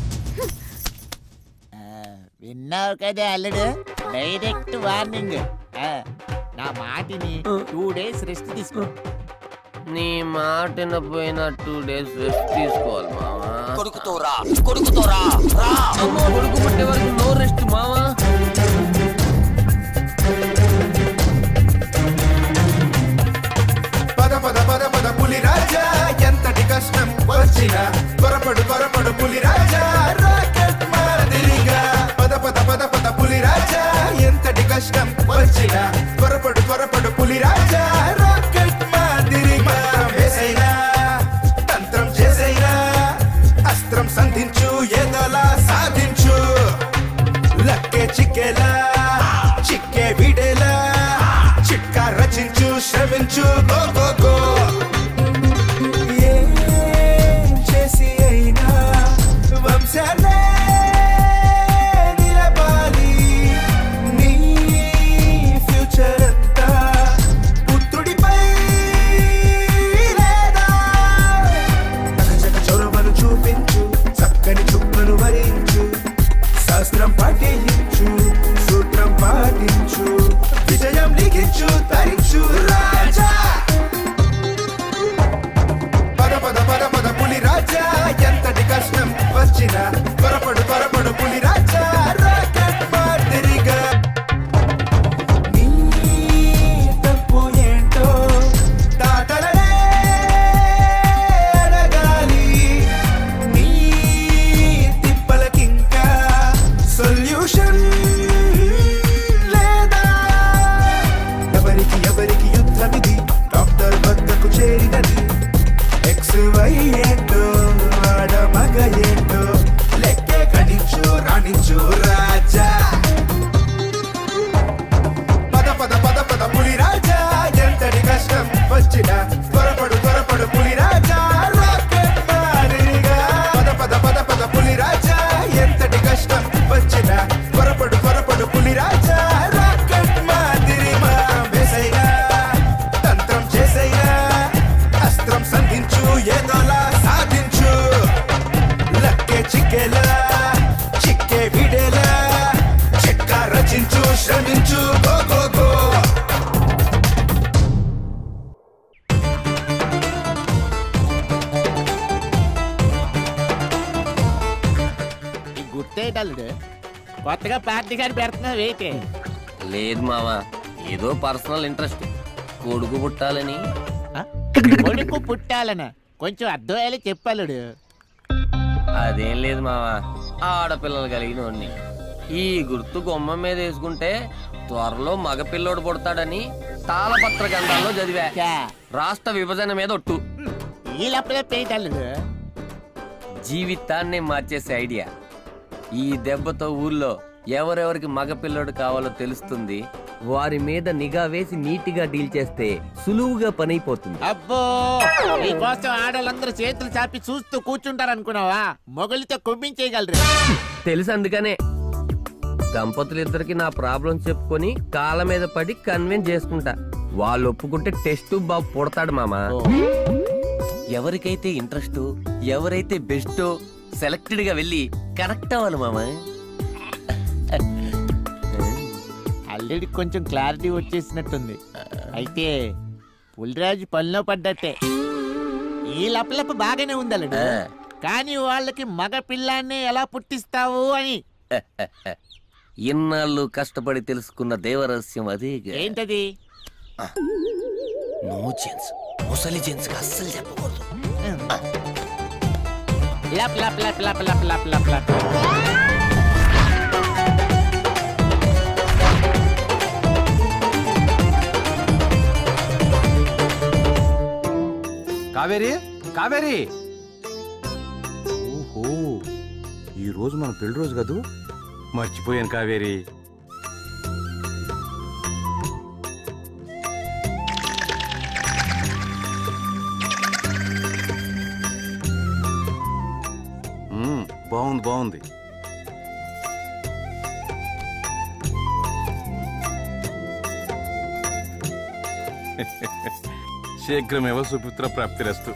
విన్నావు కదా అల్లుడు డైరెక్ట్ వార్నింగ్ ఆ, నా మాటిని టూ డేస్ రెస్ట్ తీసుకో
నీ మాట పోయిన టూ డేస్ రెస్ట్ తీసుకోవాలి మావా
కొడుకుతో రా కొడుకుతో రా రా
అమ్మో కొడుకు పుట్టే వరకు నో రెస్ట్ మావా
పద పద పద పద పులి రాజా ఎంతటి కష్టం వచ్చినా త్వరపడు త్వరపడు పులి రాజా రాకెట్ మాదిరిగా పద పద పద పద పులి రాజా ఎంతటి కష్టం వచ్చినా త్వరపడు త్వరపడు పులి రాజా రాకెట్ మాదిరిగా వేసైనా తంత్రం చేసైనా అస్త్రం సంధించు ఏదోలా సాధించు లక్కే చిక్కేలా చిక్కే విడేలా చిట్కా రచించు శ్రమించు గో గో గో ఏం చేసి అయినా వంశాన్నే నిలపాలి నీ ఫ్యూచర్ అంతా పుత్రుడిపై లేదా చక చొరవను చూపించు చక్కని చుక్కలు వరించు శాస్త్రం పాటించు సూత్రం పాటించు విజయం లిఖించు తరించు రాజా పద పద పద పద పులి రాజా ఎంతటి కష్టం వచ్చినా త్వరపడు త్వరపడు పులి రాజా రాకెట్ మాదిరిగా నీ తప్పు ఏంటో దాటలనే అడగాలి నీ తిప్పలకింకా సొల్యూషన్ లేదా ఎవరికి ఎవరికి యుద్ధమిది డాక్టర్ వద్దకు చేరినది ఎక్స్ వై ఏంటో ఆడ మగ ఏంటో లెక్కే గణించు రాణించు రాజా పద పద పద పద పులి రాజా ఎంతటి కష్టం వచ్చినా త్వరపడు త్వరపడు పులి రాజా రాకెట్ మాదిరిగా పద పద పద పద పులి రాజా ఎంతటి కష్టం వచ్చినా త్వరపడు త్వరపడు పులి రాజా రాకెట్ మాదిరిగా వేసైనా తంత్రం చేసైనా అస్త్రం సంధించు ఏదోలా సాధించు లక్కే చిక్కేలా చిక్కే విడేలా చిక్కా రచించు శ్రమించు గో గో గో
ఈ గుర్తేటల్లుడు కొత్తగా పార్టీ గారు పెడుతున్నావు ఏంటి
లేదు మావా ఏదో పర్సనల్ ఇంట్రెస్ట్ కొడుకు పుట్టాలని
కొడుకు పుట్టాలన కొంచెం అర్థమయ్యేలా చెప్పాలుడు
అదేం లేదు మావా ఆడపిల్లలు కలిగిన వాడిని ఈ గుర్తు గుమ్మ మీద వేసుకుంటే త్వరలో మగపిల్లోడు పుడతాడని తాళపత్ర గ్రంథాల్లో చదివా రాష్ట్ర విభజన మీద ఒట్టు
వీళ్ళప్పుడే పేయటల్లుడు
జీవితాన్ని మార్చేసే ఐడియా ఈ దెబ్బతో ఊళ్ళో ఎవరెవరికి మగపిల్లోడు కావాలో తెలుస్తుంది వారి మీద నిఘా వేసి నీటిగా డీల్ చేస్తే సులువుగా పనైపోతుంది
అబ్బో నీకోసం ఆడవాళ్ళందరూ చేతులు చాపి చూస్తూ కూర్చుంటారు అనుకున్నావా మొగలితో కొమ్మించేయగలరు
తెలుసు అందుకనే దంపతులిద్దరికి నా ప్రాబ్లం చెప్పుకొని కాళ్ళ మీద పడి కన్విన్స్ చేసుకుంటా వాళ్ళు ఒప్పుకుంటే టెస్ట్ బాబు పుడతాడు మామా ఎవరికైతే ఇంట్రెస్ట్ ఎవరైతే బెస్ట్ సెలెక్టెడ్ గా వెళ్ళి కనెక్ట్ అవ్వాలి మామా
ఆల్రెడీ కొంచెం క్లారిటీ వచ్చేసినట్టుంది అయితే పులిరాజు పనిలో పడ్డట్టే ఈ లపలప బాగానే ఉంది అల్లుడు కానీ వాళ్ళకి మగ పిల్లాన్ని ఎలా పుట్టిస్తావు అని
ఇన్నాళ్ళు కష్టపడి తెలుసుకున్న దేవరహస్యం అదే
ఏంటది
నో జెన్స్ ముసలి జెన్స్ అస్సలు చెప్పకూడదు
లప్ లప్ లప్ లప్ లప్ లప్ లప్ లప్
కావేరి కావేరి
ఓహో
ఈ రోజు మన పెళ్లి రోజు కదూ మర్చిపోయాను కావేరి మ్మ్, బాగుంది బాగుంది శీఘ్రమేవ సుపుత్ర ప్రాప్తిరస్తు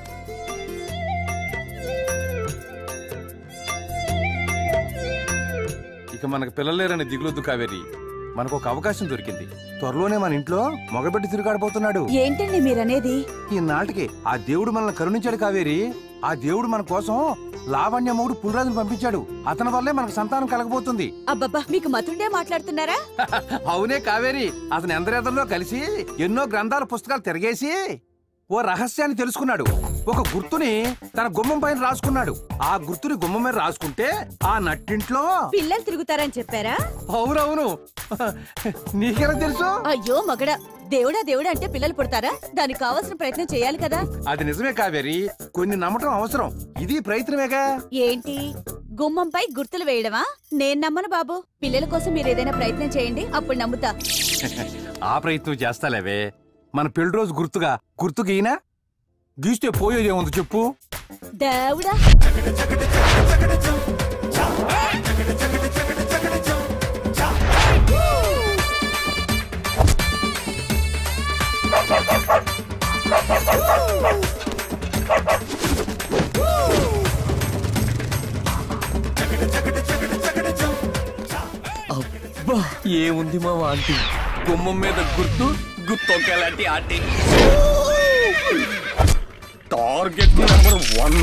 ఇక మనకు పిల్లలేరని దిగులొద్దు కావేరి మనకు ఒక అవకాశం దొరికింది త్వరలోనే మన ఇంట్లో మగబెట్టి తిరుగాడిపోతున్నాడు
ఏంటండి మీరనేది
ఈ నాటికి ఆ దేవుడు మనల్ని కరుణించాడు కావేరి ఆ దేవుడు మన కోసం లావణ్యమౌడు పులిరాజును పంపించాడు అతని వల్లే మనకు సంతానం కలగబోతుంది
అబ్బబ్బా మీకు మతుండే మాట్లాడుతున్నారా
అవునే కావేరి అతని ఎందరెదల్లో కలిసి ఎన్నో గ్రంథాల పుస్తకాలు తిరగేసి ఓ రహస్యాన్ని తెలుసుకున్నాడు ఒక గుర్తుని తన గుమ్మం పైన రాసుకున్నాడు ఆ గుర్తుని గుమ్మం మీద రాసుకుంటే ఆ నట్టింట్లో
పిల్లలు తిరుగుతారని చెప్పారా
అవునవును నీకెలా తెలుసు
అయ్యో మగడా దేవుడా దేవుడా అంటే పిల్లలు పుడతారా దానికి కావాల్సిన ప్రయత్నం చేయాలి కదా
అది నిజమే కావేరి కొన్ని నమ్మటం అవసరం ఇది ప్రయత్నమేగా
ఏంటి గుమ్మంపై గుర్తులు వేయడమా నేను నమ్మను బాబు పిల్లల కోసం మీరు ఏదైనా ప్రయత్నం చేయండి అప్పుడు నమ్ముతా
ఆ ప్రయత్నం చేస్తాలేవే మన పెళ్లి రోజు గుర్తుగా గుర్తు గీనా గీస్తే పోయేదేముంది చెప్పు
దేవుడా
అబ్బా ఏముంది మా ఆంటీ గుమ్మం మీద గుర్తు గుర్తొకేలాంటి ఆంటీ టార్గెట్ నెంబర్ వన్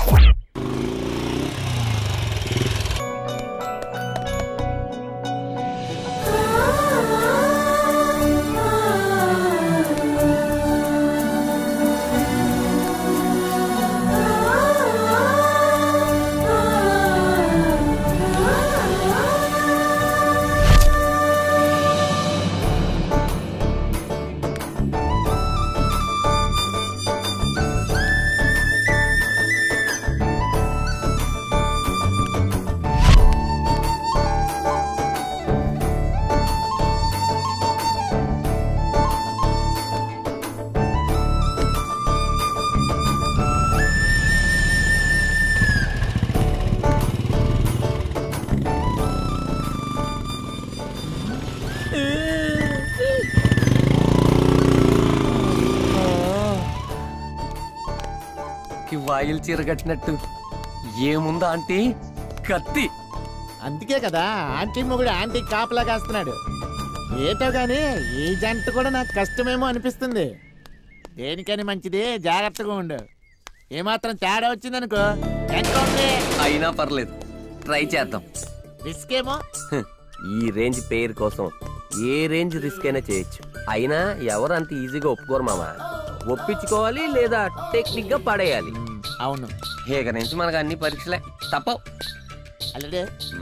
కి వాయిల్ చీర కట్టినట్టు ఏముందా ఆంటీ కత్తి
అందుకే కదా ఆంటీ మొగుడు ఆంటీ కాపలా కాస్తున్నాడు ఏటో గాని ఈ జంట కూడా నాకు కష్టమేమో అనిపిస్తుంది దేనికని మంచిది జాగ్రత్తగా ఉండు ఏమాత్రం తేడా వచ్చిందనుకో ఎంత ఉంది
అయినా పర్లేదు ట్రై చేద్దాం
రిస్క్ ఏమో
హ్, ఈ రేంజ్ పేరు కోసం ఏ రేంజ్ రిస్క్ అయినా చేయొచ్చు అయినా ఎవరు అంత ఈజీగా ఒప్పుకోరు మామా ఒప్పించుకోవాలి లేదా టెక్నిక్ గా పడేయాలి
అవును
ఇక నుంచి మనకు అన్ని పరీక్షలే తప్పవు
అల్లుడు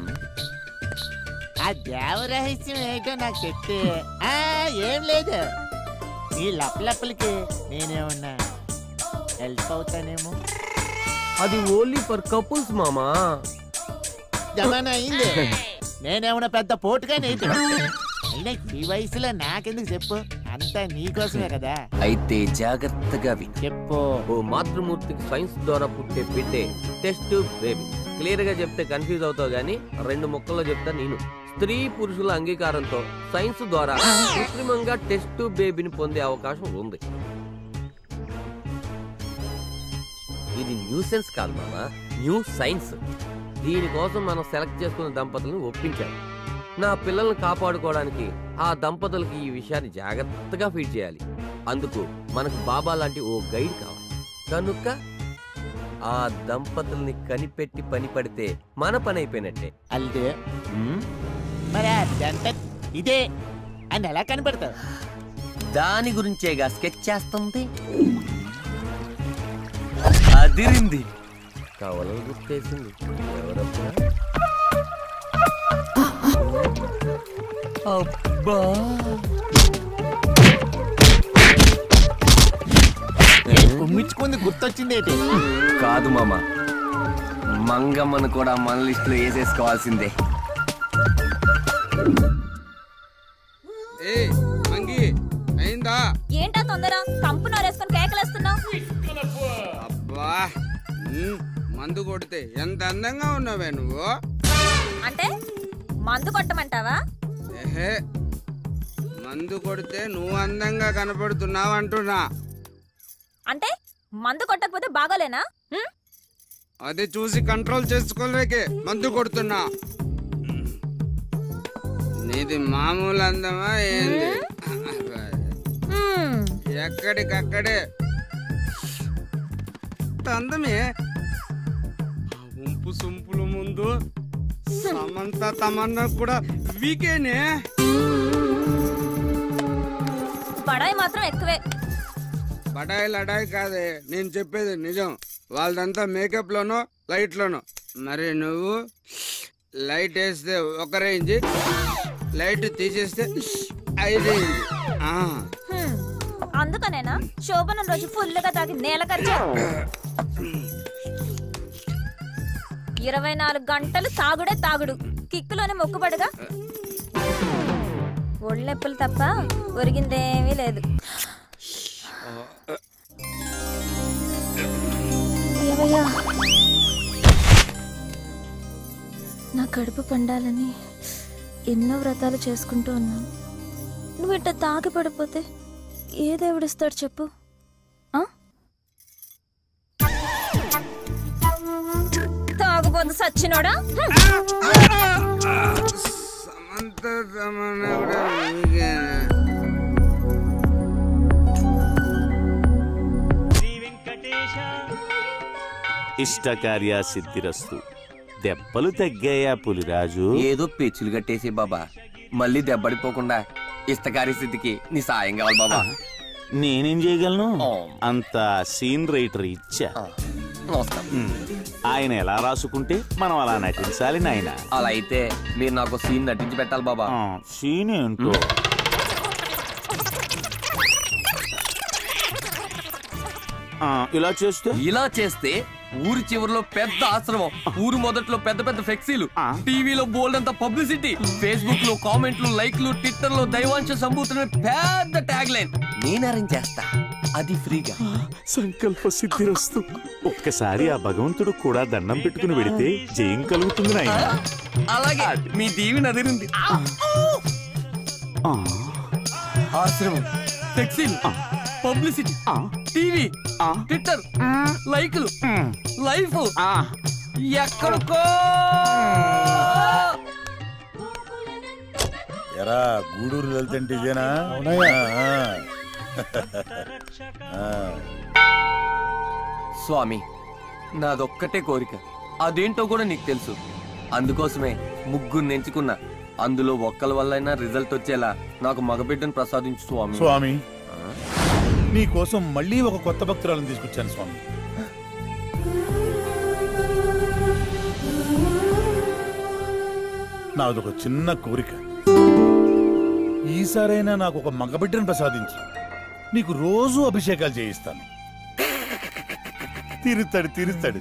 ఆ దేవ రహస్యం ఏంటో నాకు చెప్తే ఆ, ఏం లేదు ఈ లప్పలప్పలకి నేనేమన్నా హెల్ప్ అవుతానేమో
అది ఓన్లీ ఫర్ కపుల్స్ మామా
జమానా అయింది నేనేమన్నా పెద్ద పోటుగా నేటి అయినా ఈ వయసులో నాకెందుకు చెప్పు అంతా నీకోసమే కదా
అయితే జాగ్రత్తగా విని
చెప్పు
ఓ మాతృమూర్తికి సైన్స్ ద్వారా పుట్టే బిడ్డే టెస్ట్ బేబీ క్లియర్ గా చెప్తే కన్ఫ్యూజ్ అవుతావు గానీ రెండు ముక్కల్లో చెప్తా నేను స్త్రీ పురుషుల అంగీకారంతో సైన్స్ ద్వారా కృత్రిమంగా టెస్ట్ బేబీని పొందే అవకాశం ఉంది ఇది న్యూ సెన్స్ కాదు మామ న్యూ సైన్స్ దీనికోసం మనం సెలెక్ట్ చేసుకున్న దంపతులను ఒప్పించాలి నా పిల్లల్ని కాపాడుకోవడానికి ఆ దంపతులకి ఈ విషయాన్ని జాగ్రత్తగా ఫీడ్ చేయాలి అందుకు మనకు బాబా లాంటి ఓ గైడ్ కావాలి కనుక ఆ దంపతుల్ని కనిపెట్టి పని పడితే మన పని అయిపోయినట్టే
అల్దే మరి ఆ జంట ఇదే అని ఎలా కనపడతావు
దాని గురించేగా స్కెచ్ చేస్తుంది అదిరింది కవలం గుర్తేసింది ఎవరబ్బా అబ్బా
ఉమ్మించుకుంది గుర్తొచ్చింది ఏంటి
కాదు మామ
మంగమ్మను కూడా మన లిస్ట్ లో వేసేసుకోవాల్సిందే
ఏ మంగి అయిందా
ఏంటా తొందర కంపు నోరేసుకొని కేకలేస్తున్నావు
అబ్బా ఉమ్, మందు కొడితే ఎంత అందంగా ఉన్నావే నువ్వు
అంటే మందు కొట్టమంటావా
ఏహే మందు కొడితే నువ్వు అందంగా కనపడుతున్నావు అంటున్నా
అంటే మందు కొట్టకపోతే బాగోలేనా హ్మ్?
అది చూసి కంట్రోల్ చేసుకోలేకే మందు కొడుతున్నా నీది మామూలు అందమా ఏంది
హ్మ్.
ఎక్కడికక్కడే అందమే ఆ ఉంపు సొంపుల ముందు సమంత తమన్నా కూడా వీకేనే
బడాయి మాత్రం ఎక్కువే
బడాయి లడాయి కాదే నేను చెప్పేది నిజం వాళ్ళదంతా మేకప్ లోనో లైట్ లోనో మరి నువ్వు లైట్ వేస్తే ఒక రేంజ్ లైట్ తీసేస్తే ఐదు రేంజ్ ఆ.
హ్మ్. అందుకనేనా శోభనం రోజు ఫుల్గా తాగి నేల ఖర్చు ఇరవై నాలుగు గంటలు తాగుడే తాగుడు కిక్కులోనే మొక్కుబడుగా ఒళ్ళెప్పులు తప్ప ఒరిగిందేమీ లేదు ఏవయ్యా నా కడుపు పండాలని ఎన్నో వ్రతాలు చేసుకుంటూ ఉన్నాను నువ్వు ఇట్ట తాగి పడిపోతే ఏ దేవుడిస్తాడు చెప్పు ఆ? తాగుబోతు సచ్చినోడా
సమంత తమన్నా కూడా వీకేనే
ఇష్టకార్య సిద్ధిరస్తు దెబ్బలు తగ్గాయా పులిరాజు
ఏదో పెచ్చులు కట్టేసి బాబా మళ్ళీ దెబ్బడిపోకుండా ఇష్టకారి స్థితికి నీ సాయం కావాలి బాబా
నేనేం చేయగలను అంత సీన్ రైటర్ ఇచ్చా ఉమ్. ఆయన ఎలా రాసుకుంటే మనం అలా నటించాలి నాయన
అలా అయితే మీరు నాకు సీన్ నటించి పెట్టాలి బాబా
సీన్ ఏంటో ఆ, ఇలా చేస్తే
ఇలా చేస్తే ఊరి చివరిలో పెద్ద ఆశ్రమం ఊరు మొదట్లో పెద్ద పెద్ద ఫ్లెక్సీలు టీవీలో బోల్డ్ అంత పబ్లిసిటీ ఫేస్బుక్ లో కామెంట్లు లైక్లు ట్విట్టర్ లో దైవాంశ సంభూతున్న పెద్ద ట్యాగ్ లైన్ నేను అరేంజ్ చేస్తా అది ఫ్రీగా
సంకల్ప సిద్ధిరస్తు ఒక్కసారి ఆ భగవంతుడు కూడా దండం పెట్టుకుని వెడితే జయం కలుగుతుంది నాయన
అలాగే మీ దీవెన అదిరింది ఆశ్రమం ఫ్లెక్సీలు పబ్లిసిటీ టీవీ ట్విట్టర్ లైక్లు లైఫ్ ఎక్కడికో
ఎరా గూడూరు వెళ్తుంటే ఇదేనా ఆ, ఆ.
స్వామి నాదొక్కటే కోరిక అదేంటో కూడా నీకు తెలుసు అందుకోసమే ముగ్గురు ఎంచుకున్నా అందులో ఒక్కల వల్లైనా రిజల్ట్ వచ్చేలా నాకు మగబిడ్డను ప్రసాదించు స్వామి
స్వామి నీ కోసం మళ్ళీ ఒక కొత్త భక్తురాలను తీసుకొచ్చాను స్వామి నాదొక చిన్న కోరిక ఈసారైనా నాకు ఒక మగబిడ్డను ప్రసాదించు నీకు రోజు అభిషేకాలు చేయిస్తాను తీరుస్తాడు తీరుస్తాడు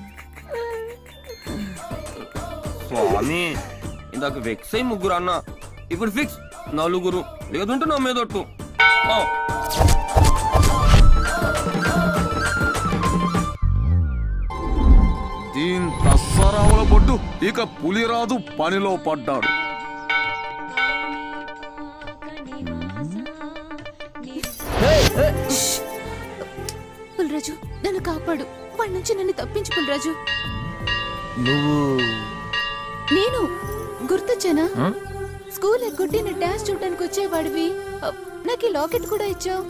స్వామి ఇందాక వెక్స్ అయి ముగ్గురు అన్న ఇప్పుడు ఫిక్స్ నలుగురు లేదంటే నా మీద ఒట్టు. ఆ.
దీని తస్సరావుల బొడ్డు ఇక పులిరాజు పనిలో పడ్డాడు
పుల్రాజు నన్ను కాపాడు వాడి నుంచి నన్ను తప్పించు పుల్రాజు
నువ్వు
నేను గుర్తొచ్చానా స్కూల్ ఎగ్గొట్టి నా డాన్స్ చూడడానికి వచ్చేవాడివి అ, నాకు ఈ లాకెట్ కూడా ఇచ్చావు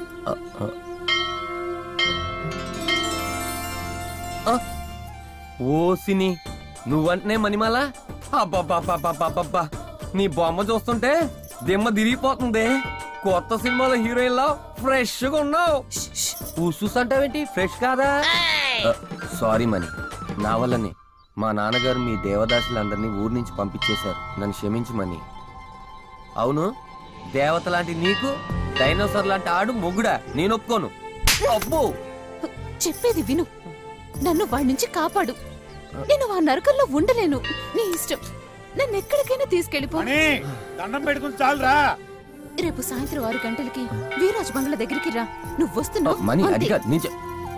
ఓసిని నువ్వంటనే మణిమాల అబ్బబ్బబ్బబ్బబ్బబ్బా నీ బొమ్మ చూస్తుంటే దిమ్మ తిరిగిపోతుంది కొత్త సినిమాలో హీరోయిన్ లా ఫ్రెష్ గా ఉన్నావు ఉసూస్ అంటావేంటి ఫ్రెష్ కాదా సారీ మణి నా వల్లనే మా నాన్నగారు మీ దేవదాసులందరినీ ఊరి నుంచి పంపించేశారు నన్ను క్షమించమని అవును దేవత లాంటి నీకు డైనోసార్ లాంటి ఆడు మొగుడా నేను ఒప్పుకోను అబ్బో
చెప్పేది విను నన్ను వాడి నుంచి కాపాడు నేను ఆ నరకంలో ఉండలేను నీ ఇష్టం నన్ను ఎక్కడికైనా తీసుకెళ్ళిపో
దండం పెట్టుకుని చాలరా
రేపు సాయంత్రం ఆరు గంటలకి వీరాజ్ బంగ్లా దగ్గరికి రా నువ్వు వస్తున్నావు
మనీ అది
అంతే.
కాదు నేను చెప్-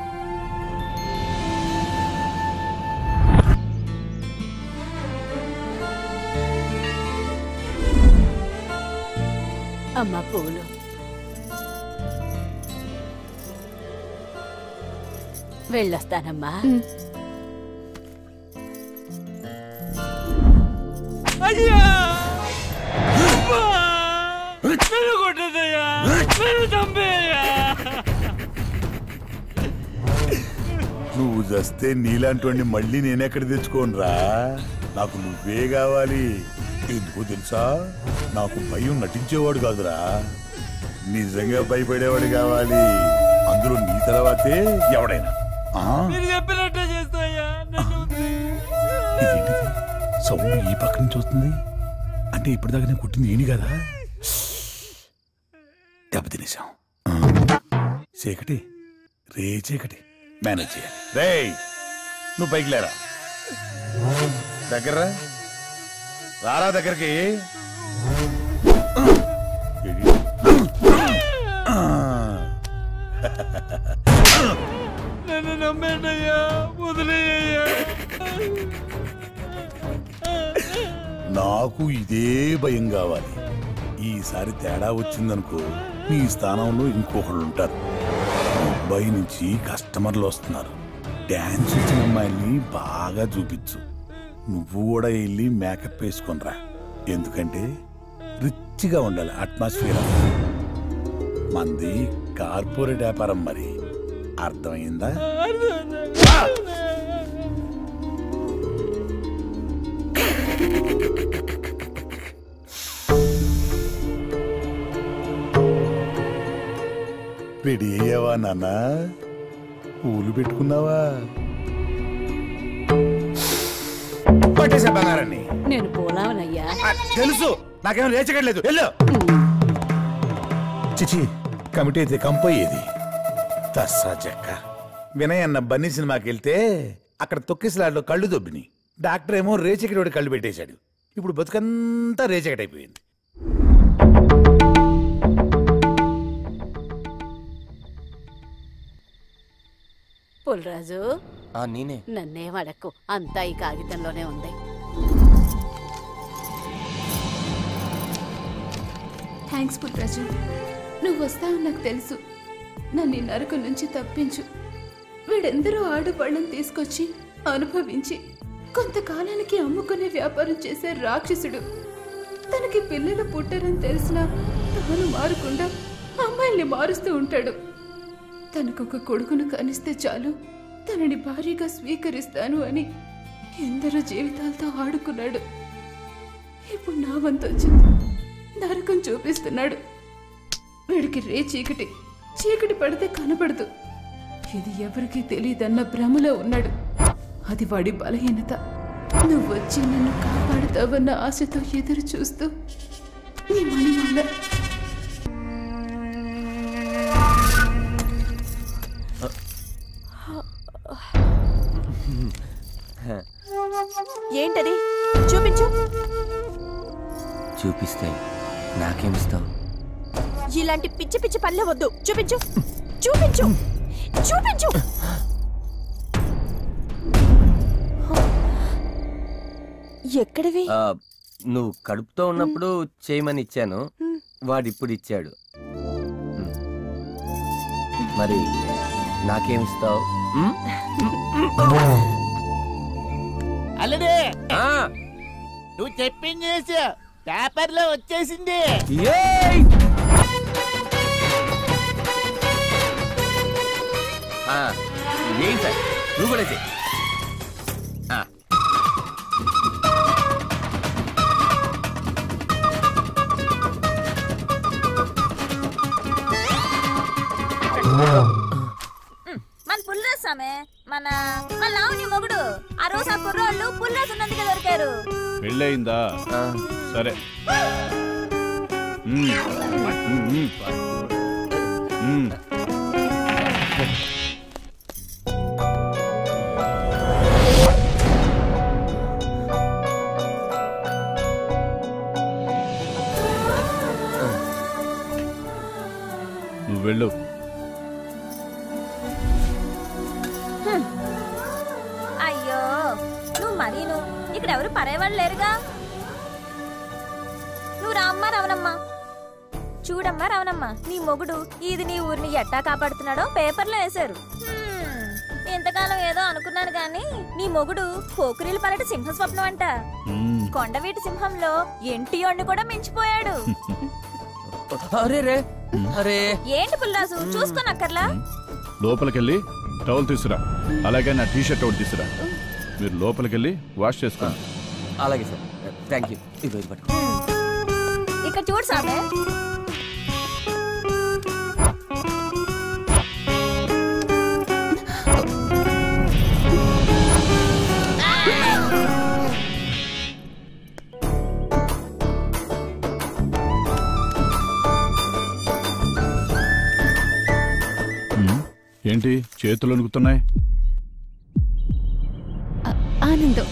అమ్మ పూలు వెళ్ళొస్తానమ్మా
అయ్యా అమ్మా! నన్ను కొట్టదయ్యా నన్ను చంపేయ్యా
నువ్వు చస్తే నీలాంటి మళ్ళీ నేనెక్కడ తెచ్చుకోనరా నాకు నువ్వే కావాలి ఎందుకో తెలుసా నాకు భయం నటించేవాడు కాదురా నిజంగా భయపడేవాడు కావాలి అందులో నీ తర్వాతే ఎవడైనా ఆ?
మీరు చెప్పినట్టే చేస్తాయ్యా నన్ను
ఇదేంటిది సౌండ్ ఈ పక్క నుంచి వస్తుంది అంటే ఇప్పటిదాకా నేను కుట్టింది ఏని కదా దెబ్బ తినేసాం చీకటి రే చీకటి మేనేజ్ చేయాలి రే నువ్వు పైకి లేరా దగ్గర రా. రారా దగ్గరికి
నన్ను నమ్మేంటయ్యా వదిలేయ్యా
నాకు ఇదే భయం కావాలి ఈసారి తేడా వచ్చిందనుకో నీ స్థానంలో ఇంకొకళ్ళు ఉంటారు ముంబై నుంచి కస్టమర్లు వస్తున్నారు డాన్స్ వచ్చిన అమ్మాయిని బాగా చూపించు నువ్వు కూడా వెళ్ళి మేకప్ వేసుకొనిరా ఎందుకంటే రిచ్గా ఉండాలి అట్మాస్ఫియర్ మంది కార్పొరేట్ వ్యాపారం మరి అర్థమైందా రెడీ అయ్యావా నాన్న పూలు పెట్టుకున్నావా పట్టేసా బంగారాన్ని
నేను పోలావనయ్యా
తెలుసు నాకేమో లేచగట్లేదు వెళ్ళు చిచి కమిటీ అయితే కంపోయేది తస్సా చెక్క వినయ్ అన్న బన్నీ సినిమాకి వెళ్తే అక్కడ తొక్కిసలాట్లో కళ్ళు దొబ్బిని డాక్టర్ ఏమో రేచకటి కళ్ళు పెట్టేశాడు ఇప్పుడు బతుకంతా రేచకటి అయిపోయింది
పుల్రాజు
ఆ నేనే
నన్నేం అడక్కు అంతా ఈ కాగితంలోనే ఉంది
థ్యాంక్స్ పుట్రాజు నువ్వు వస్తావు నాకు తెలుసు నన్ను ఈ నరకం నుంచి తప్పించు వీడెందరో ఆడవాళ్ళని తీసుకొచ్చి అనుభవించి కొంతకాలానికి అమ్ముకునే వ్యాపారం చేసే రాక్షసుడు తనకి పిల్లలు పుట్టరని తెలిసినా తాను మారకుండా అమ్మాయిల్ని మారుస్తూ ఉంటాడు తనకొక కొడుకును కనిస్తే చాలు తనని భారీగా స్వీకరిస్తాను అని ఎందరో జీవితాలతో ఆడుకున్నాడు ఇప్పుడు నా వంతు వచ్చింది నరకం చూపిస్తున్నాడు వీడికి రే చీకటి చీకటి పడితే కనపడదు ఇది ఎవరికీ తెలియదన్న భ్రమలో ఉన్నాడు అది వాడి బలహీనత నువ్వు వచ్చి నన్ను కాపాడుతావన్న ఆశతో ఎదురు చూస్తూ నీ మణిమాల
ఏంటది చూపించు
చూపిస్తే నాకేమిస్తావు
ఇలాంటి పిచ్చి పిచ్చి పల్లె వద్దు చూపించు చూపించు చూపించు ఎక్కడివి
ఆ, నువ్వు కడుపుతో ఉన్నప్పుడు చేయమని ఇచ్చాను వాడు ఇప్పుడు ఇచ్చాడు ఉమ్. మరి నాకేమిస్తావు ఉమ్?
అల్లుడే
ఆ,
నువ్వు చెప్పింది చేసి పేపర్లో వచ్చేసింది
ఏయ్! ఆ, ఏం సార్ నువ్వు కూడా చెయ్యి. ఆ.
మన పుల్రాజ్ సామే మన మన లావణ్య మొగుడు ఆ రోజు ఆ కుర్రోళ్ళు పుల్రాజ్ ఉన్నందుకే దొరికారు
పెళ్ళయిందా సరే మ్మ్. మ్మ్. మ్మ్.
పనీను ఇక్కడ ఎవరు పరేవాళ్ళు లేరుగా నువ్వు రామ్మా రవణమ్మ చూడమ్మా రవణమ్మ నీ మొగుడు ఇది నీ ఊరిని ఎట్టా కాపాడుతున్నాడో పేపర్లో వేశారు హ్మ్, ఇంతకాలం ఏదో అనుకున్నాను గాని నీ మొగుడు పోకురీల పలట సింహ స్వప్నం అంట కొండవీటి సింహంలో ఎంటియోడిని కూడా మించిపోయాడు
అరే రే అరే
ఏంటి పుల్లాసు చూసుకోనక్కర్లా
లోపలికెళ్ళి టవల్ తీసురా అలాగే నా టీ షర్ట్ ఒకటి తీసురా మీరు లోపలికెళ్ళి వాష్ చేసుకోండి
అలాగే సార్ థ్యాంక్ యూ ఇదిగో ఇది పట్టుకో
ఇక్కడ చూడు సామే
ఉమ్, ఏంటి చేతులు వణుకుతున్నాయి
ఆనందం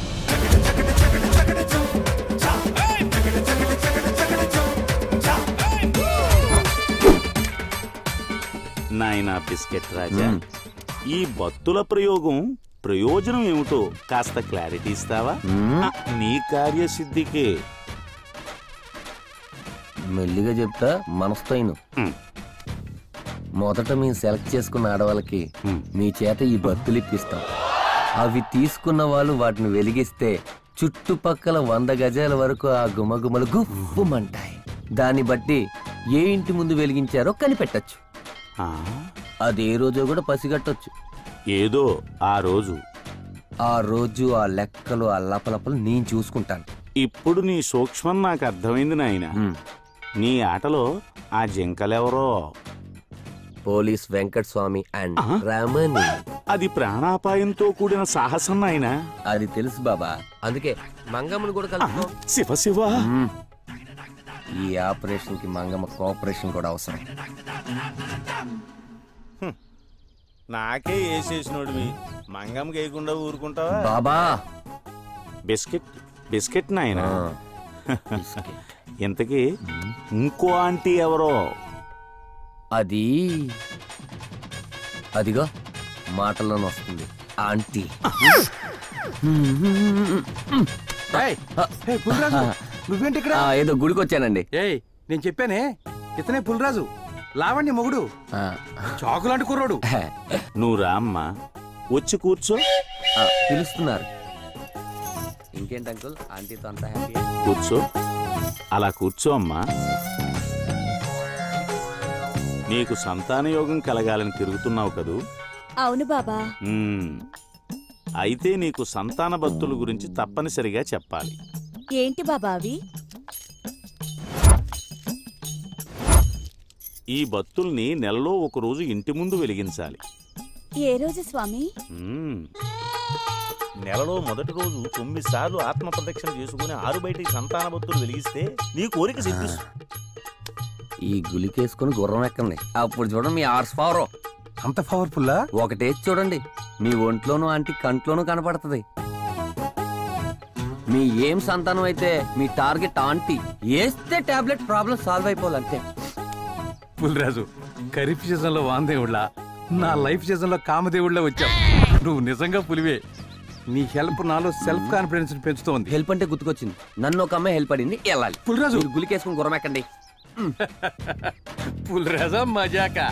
నాయనా బిస్కెట్ రాజా ఈ బత్తుల ప్రయోగం ప్రయోజనం ఏమిటో కాస్త క్లారిటీ ఇస్తావా ఆ, నీ కార్యసిద్ధికే
మెల్లిగా చెప్తా మనసుతో ఇను. మొదట మేము సెలెక్ట్ చేసుకున్న ఆడవాళ్ళకి మీ చేత ఈ బత్తులు ఇప్పిస్తాం అవి తీసుకున్న వాళ్ళు వాటిని వెలిగిస్తే చుట్టుపక్కల వంద గజాల వరకు ఆ గుమగుమలు గుప్పుమంటాయి దాన్ని బట్టి ఏ ఇంటి ముందు వెలిగించారో కనిపెట్టచ్చు అదే రోజు కూడా పసిగట్టొచ్చు
ఏదో ఆ రోజు
ఆ రోజు ఆ లెక్కలు ఆ లపలపలు నేను చూసుకుంటాను
ఇప్పుడు నీ సూక్ష్మం నాకు అర్థమైంది నాయన నీ ఆటలో ఆ జింకలెవరో
పోలీస్ వెంకట్ స్వామి అండ్ రమణి
అది ప్రాణాపాయంతో కూడిన సాహసం నాయనా
అది తెలుసు బాబా అందుకే మంగమ్మను కూడా కలుపుకో
శివ శివ
మ్మ్. ఈ ఆపరేషన్ కి మంగమ్మ కోఆపరేషన్ కూడా అవసరం
నాకే వేసేసినోడివి మంగం వేయకుండా ఊరుకుంటావా
బాబా
బిస్కెట్ బిస్కెట్ నాయన ఇంతకీ ఇంకో ఆంటీ ఎవరో
అది అదిగో మాటల్లోనే వస్తుంది ఆంటీ
ఏయ్, ఏయ్, పులిరాజు నువ్వేంటి ఇక్కడ
ఆ, ఏదో గుడికి వచ్చానండి
ఏయ్ నేను చెప్పానే ఇతనే పులిరాజు లావణ్య మొగుడు చాకులాంటి కుర్రోడు
నువ్వు రామ్మా వచ్చి కూర్చో
పిలుస్తున్నారు ఇంకేంటి అంకుల్ ఆంటీతో అంతా హ్యాపీ
కూర్చో అలా కూర్చో అమ్మా నీకు సంతాన యోగం కలగాలని తిరుగుతున్నావు కదూ
అవును బాబా
మ్మ్. అయితే నీకు సంతాన భక్తుల గురించి తప్పనిసరిగా చెప్పాలి
ఏంటి బాబా అవి
ఈ బత్తుల్ని నెలలో ఒక రోజు ఇంటి ముందు వెలిగించాలి
ఏ రోజు స్వామి
మ్మ్. నెలలో మొదటి రోజు తొమ్మిది సార్లు ఆత్మ ప్రదక్షిణ చేసుకుని ఆరు బయటికి సంతాన భక్తులు వెలిగిస్తే నీ కోరిక సిద్ధిస్తుంది
ఈ గులికేసుకుని గుర్రం ఎక్కండి అప్పుడు చూడండి మీ ఆర్స్ పవర్
అంత పవర్ఫుల్లా
ఒకటేసి చూడండి మీ ఒంట్లోనూ ఆంటీ కంట్లోనూ కనపడుతుంది మీ ఏం సంతానం అయితే మీ టార్గెట్ ఆంటీ వేస్తే టాబ్లెట్ ప్రాబ్లం సాల్వ్ అయిపోవాలంతే
పులిరాజు ఖరీఫ్ సీజన్ లో వాందేవుళ్ళ నా లైఫ్ సీజన్ లో కామదేవుళ్ళ వచ్చావు నువ్వు నిజంగా పులివే నీ హెల్ప్ నాలో సెల్ఫ్ కాన్ఫిడెన్స్ పెంచుతోంది
హెల్ప్ అంటే గుర్తుకొచ్చింది నన్ను ఒక అమ్మాయి హెల్ప్ అడింది వెళ్ళాలి
పులిరాజు
మీరు గులికేసుకుని గుర్రం ఎక్కండి
పులిరాజా మజాకా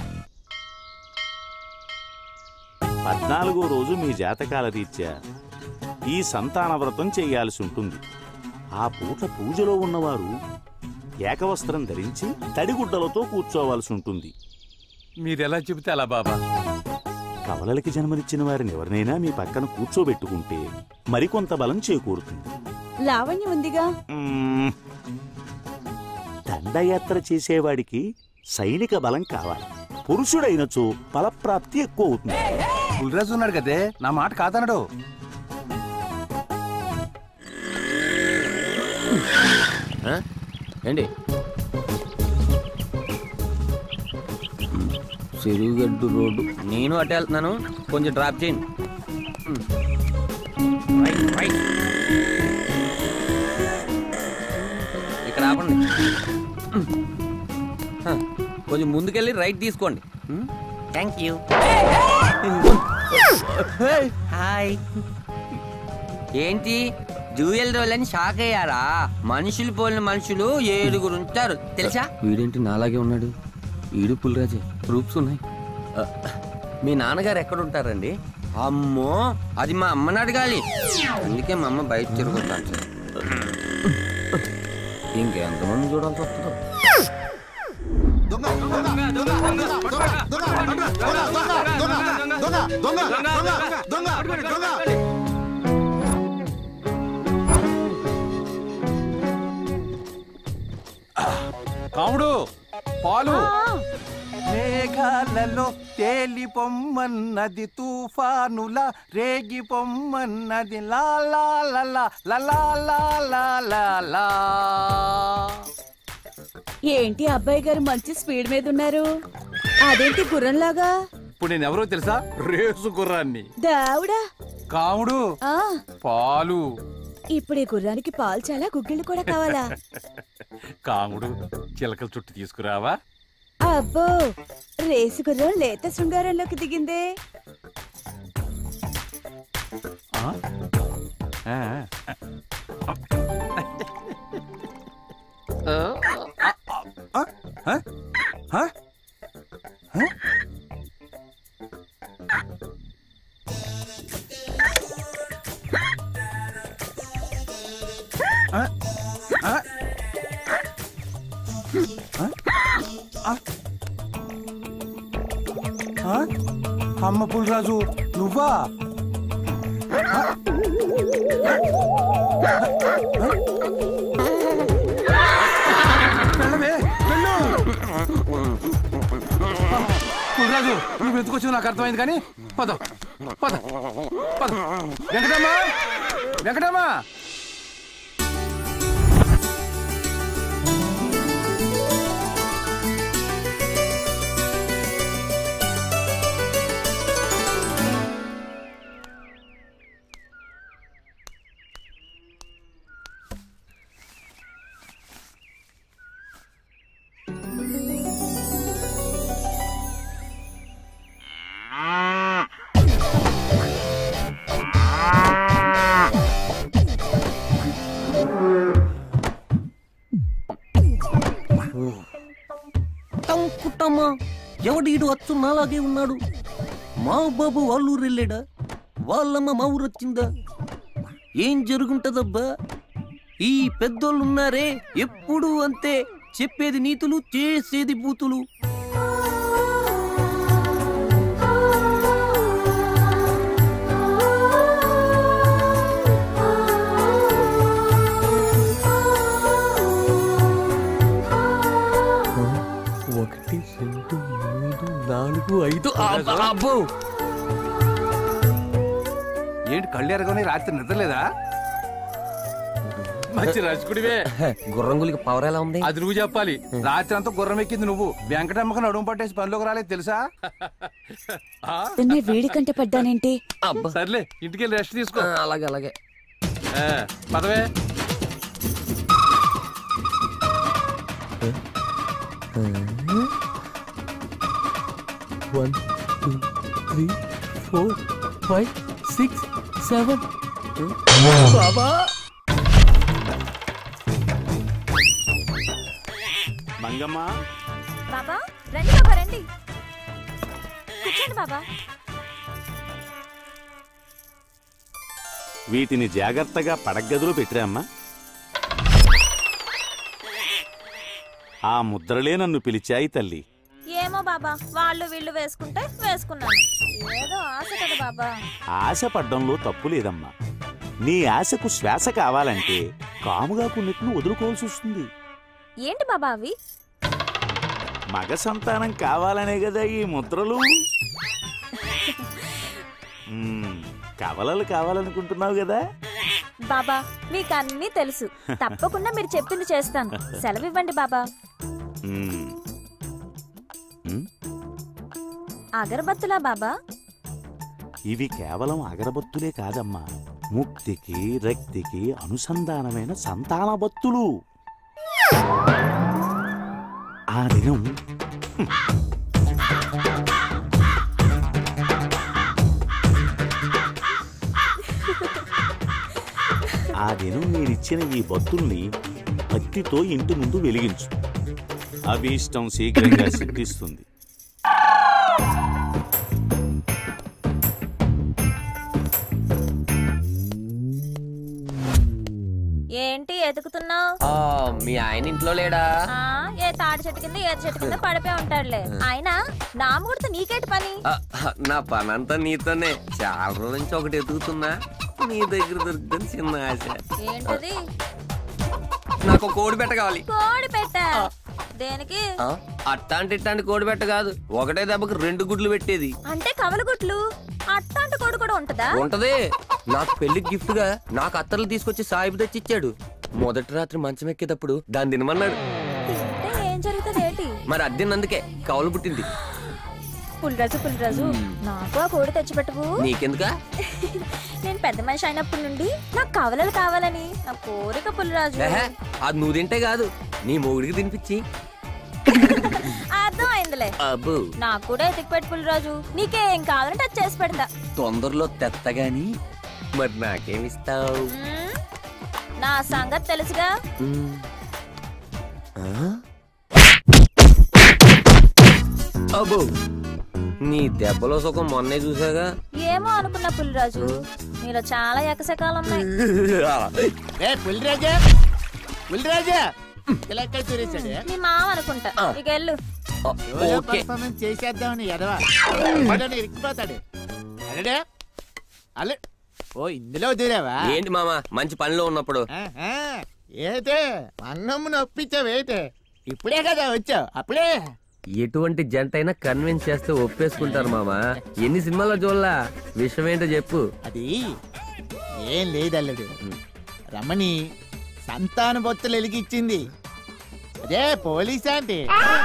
పద్నాలుగో రోజు మీ జాతకాల రీత్యా ఈ సంతాన వ్రతం చేయాల్సి ఉంటుంది ఆ పూట పూజలో ఉన్నవారు ఏకవస్త్రం ధరించి తడిగుడ్డలతో కూర్చోవాల్సి ఉంటుంది
మీరెలా చెబితే అలా బాబా
కవలలకి జన్మనిచ్చిన వారిని ఎవరినైనా మీ పక్కన కూర్చోబెట్టుకుంటే మరికొంత బలం చేకూరుతుంది
లావణ్య ఉందిగా
మ్మ్. దండయాత్ర చేసేవాడికి సైనిక బలం కావాలి పురుషుడైనచో బలప్రాప్తి ఎక్కువ అవుతుంది
పులిరాజు ఉన్నాడు కదే నా మాట కాదనడు
ఆ? ఏంటి చెరువుగడ్డు రోడ్డు నేను అటే వెళ్తున్నాను కొంచెం డ్రాప్ చేయండి రైట్, రైట్. ఇక్కడ ఆపండి హ, కొంచెం ముందుకెళ్ళి రైట్ తీసుకోండి థ్యాంక్ యూ హాయ్
ఏంటి డ్యూయల్ రోల్ అని షాక్ అయ్యారా మనుషులు పోలిన మనుషులు ఏడుగురు ఉంటారు తెలుసా వీడేంటి నాలాగే ఉన్నాడు వీడు పుల్రాజే ప్రూఫ్స్ ఉన్నాయి ఆ, మీ నాన్నగారు ఎక్కడ ఉంటారండి అమ్మో అది మా అమ్మని అడగాలి అందుకే మా అమ్మ బయట తిరుగుతాను ఇంకెంతమంది చూడాల్సి వస్తుందో
కాముడు పాలు మేఘాలలో తేలి పొమ్మన్నది తుఫానుల రేగి పొమ్మన్నది లా లా లా లా లా లా లా లా లా లా.
ఏంటి అబ్బాయి గారు మంచి స్పీడ్ మీద ఉన్నారు అదేంటి గుర్రంలాగా
ఇప్పుడు నేను ఎవరో తెలుసా రేసు గుర్రాన్ని
దావుడా
కాముడు
ఆ
పాలు
ఇప్పుడు ఈ గుర్రానికి పాలు చాలా గుగ్గిళ్ళు కూడా కావాలా
కాముడు చిలకల చుట్టూ తీసుకురావా
అబ్బో రేసు గుర్రం లేత శృంగారంలోకి దిగిందే
ఆ? ఆ. ఆ? ఆ? ఆ? ఆ? ఆ? ఆ? ఆ? ఆ? ఆ? అమ్మ పుల్రాజు నువ్వా ఆ? వెళ్ళవే వెళ్ళు పుల్రాజు నువ్వు ఎందుకొచ్చావు నాకు అర్థమైంది కానీ పద పద పద వెంకటమ్మ వెంకటమ్మ
కుట్టమ్మా ఎవడీడు అచ్చు నాలాగే ఉన్నాడు మా బాబు వాళ్ళూరు వెళ్ళాడా వాళ్ళమ్మ మా ఊరు వచ్చిందా ఏం జరుగుంటదబ్బా ఈ పెద్దోళ్ళున్నారే ఎప్పుడు అంతే చెప్పేది నీతులు చేసేది బూతులు
ఒకటి రెండు మూడు నాలుగు ఐదు అబ్బో
ఏంటి కళ్ళు ఎరగని రాత్రి నిద్రలేదా మంచి రసికుడివే
గుర్రంగులకి పవర్ ఎలా ఉంది
అది నువ్వు చెప్పాలి రాత్రి అంతా గుర్రం ఎక్కింది నువ్వు వెంకటమ్మకు నడుము పట్టేసి పనిలోకి రాలేదు తెలుసా ఆ?
నిన్నే వేడి కంట పడ్డానేంటి
సర్లే ఇంటికి వెళ్ళి రెస్ట్ తీసుకో
అలాగే అలాగే
ఆ, పదవే
one two three four five six seven బాబా
మంగమ్మ
బాబా రండి బాబా రండి కూర్చోండి బాబా
వీటిని జాగ్రత్తగా పడగదిలో పెట్టిరామ్మా ఆ ముద్రలే నన్ను పిలిచాయి తల్లి
ఏమో బాబా వాళ్ళు వీళ్ళు వేసుకుంటే వేసుకున్నాను ఏదో ఆశ కదా బాబా
ఆశపడ్డంలో తప్పు లేదమ్మా నీ ఆశకు శ్వాస కావాలంటే కాముగా కొన్నిటిని వదులుకోవాల్సి వస్తుంది
ఏంటి బాబా అవి
మగ సంతానం కావాలనే కదా ఈ ముద్రలు మ్మ్, కవలలు కావాలనుకుంటున్నావు కదా
బాబా మీకు అన్నీ తెలుసు తప్పకుండా మీరు చెప్పింది చేస్తాను సెలవు ఇవ్వండి బాబా
మ్మ్. మ్మ్?
అగరబత్తులా బాబా
ఇవి కేవలం అగరబత్తులే కాదమ్మా ముక్తికి రక్తికి అనుసంధానమైన సంతానబత్తులు ఆ దినం ఆ దినం మీరిచ్చిన ఈ బత్తుల్ని భక్తితో ఇంటి ముందు వెలిగించు అభీష్టం శీఘ్రంగా సిద్ధిస్తుంది
ఏంటి ఎతుకుతున్నావు
ఆ, మీ ఆయన ఇంట్లో లేడా
ఏ తాడి చెట్టు కింద ఏ చెట్టు కింద పడిపోయి ఉంటాడులే అయినా నా ముహూర్తం నీకేటి పని
ఆ, నా పనంతా నీతోనే చాలా రోజుల నుంచి ఒకటి ఎదుగుతున్నా నీ దగ్గర దొరుకుతుంది చిన్న ఆశ
ఏంటది
నాకు ఒక కోడి పెట్ట కావాలి
కోడి పెట్ట దేనికి
ఆ, అట్టాంటి ఇట్టాంటి కోడి పెట్ట కాదు ఒకటే దెబ్బకు రెండు గుడ్లు పెట్టేది
అంటే కవలగుట్లు అట్టాంటి కోడి కూడా ఉంటదా
ఉంటది నాకు పెళ్లికి గిఫ్ట్ గా నాకు అత్తర్లు తీసుకొచ్చి సాయిబు తెచ్చిచ్చాడు మొదటి రాత్రి మంచం ఎక్కేటప్పుడు దాన్ని తినమన్నాడు
అంటే ఏం జరుగుతుంది ఏంటి
మరి అద్దెనందుకే కౌలు పుట్టింది
పుల్రాజు పుల్రాజు నాకు ఆ కోడి తెచ్చిపెట్టవు
నీకెందుకా
నేను పెద్ద మనిషి అయినప్పటి నుండి నాకు కవలలు కావాలని నా కోరిక పుల్రాజు
ఏహే, అది నువ్వు తింటే కాదు నీ మొగుడికి తినిపించి
అర్థం అయిందిలే
అబ్బు
నాకు కూడా ఎతికి పెట్టు పుల్రాజు నీకేం కావాలంటే అది చేసి పెడతా
తొందరలో తెత్తగాని మరి నాకేమిస్తావు
మ్మ్? నా సంగతి తెలుసుగా
అబ్బో నీ దెబ్బలో సుఖం మొన్నే చూసాగా
ఏమో అనుకున్నా పుల్రాజు నీలో చాలా ఎకసకాలు ఉన్నాయి
ఏ పులిరాజా పులిరాజా ఇలా ఎక్కడ చూరేశాడు
నీ మామ అనుకుంటా ఇక వెళ్ళు
ఓకే
పర్ఫార్మెన్స్ చేసేద్దామని ఎదవా వాడు ఇరికిపోతాడు అలడే అలే ఓ ఇందులో దూరావా
ఏంటి మామ మంచి పనిలో ఉన్నప్పుడు
ఆహా, ఏటే అన్నమ్మ నొప్పించావేటే ఇప్పుడే కదా వచ్చావు అప్పుడే
ఎటువంటి జంట అయినా కన్విన్స్ చేస్తే ఒప్పేసుకుంటారు మామ ఎన్ని సినిమాల్లో చూడలా విషయం ఏంటో చెప్పు
అది ఏం లేదల్లుడు రమణి సంతాన బొత్తులు ఎలిగిచ్చింది అదే పోలీస్ అంటే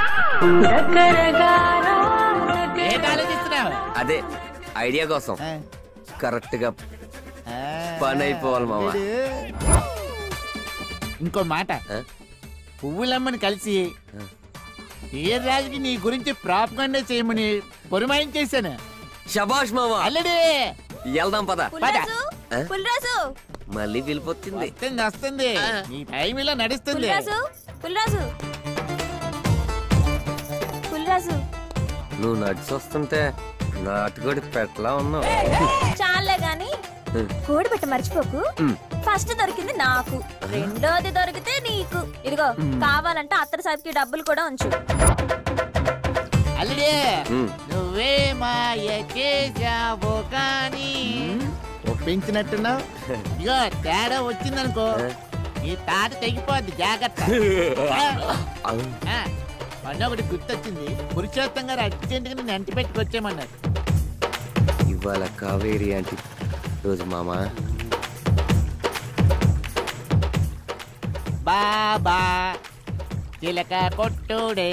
ఏంటి ఆలోచిస్తున్నావు
అదే ఐడియా కోసం కరెక్ట్ గా పని అయిపోవాలి మామ
చూడు. ఇంకో మాట పువ్వులమ్మని కలిసి రాజుకి నీ గురించి ప్రాపకండా చేయమని పురమాయించేశాను
శబాష్ మామ
అల్లడే
వెళ్దాం పద
పుల్రాజు
ఆ?
పుల్రాజు
మళ్ళీ పిలిపొచ్చింది
వస్తుంది వస్తుంది నీ టైం ఇలా నడుస్తుంది
పుల్రాజు పుల్రాజు పుల్రాజు
నువ్వు నడిచి వస్తుంటే నాటుకోడి పెట్టలా ఉన్నావు
చాలే గాని కోడి పెట్ట మర్చిపోకు
ఉమ్.
ఫస్ట్ దొరికింది నాకు రెండోది దొరికితే నీకు ఇదిగో కావాలంటే అత్తర సాహిబ్కి డబ్బులు కూడా ఉంచు
అల్లుడే
ఉమ్.
నువ్వే మాయ చేసావు కానీ ఒప్పించినట్టున్నావు ఇగో తేడా వచ్చిందనుకో ఈ తాట తెగిపోద్ది జాగ్రత్త ఆ, ఆ, మొన్న ఒకటి గుర్తొచ్చింది పురుషోత్తం గారు అర్జెంటుగా నేను అంటి పెట్టుకొచ్చేయమన్నారు
ఇవాళ కావేరి అంటే రోజు మామ
బాబా చిలక కొట్టుడే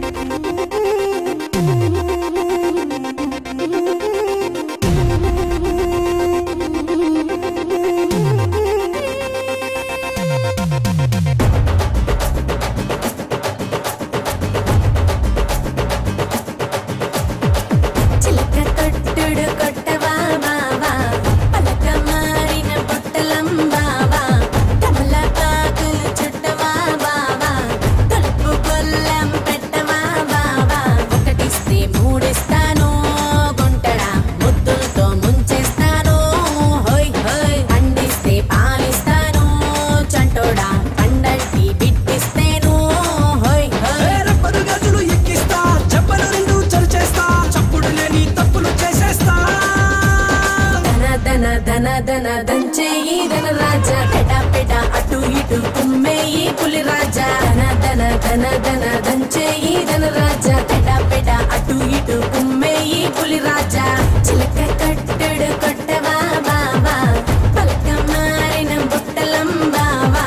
చిలక తొట్టుడు కొట్టవా బావా పలక మారిన బుట్టలం బావా కమలపాకులు చుట్టవా బావా తలుపు కొల్లం పెట్టవా బావా ఒకటిస్తే మూడిస్తాను గుంటడా ముద్దులతో ముంచేస్తాను హోయ్ హోయ్ పండిస్తే పాలిస్తాను చంటోడా పండట్టి బిడ్డిస్తేను హోయ్ హోయ్
రబ్బరు గాజులు ఎక్కిస్తా చెప్పలు రెండు చరిచేస్తా చప్పుడు లేని తప్పులు చేసేస్తా
ధన ధన ధన ధన దంచేయి ధన రాజా పెడ పెడ అటు ఇటు కుమ్మేయి పులి రాజా ధన ధన ధన ధన దంచేయి ధన రాజా పెడ పెడ అటు ఇటు కుమ్మేయి పులి రాజా చిలక కట్టడు కొట్టవా బావా పలక మారిన బుట్టలం బావా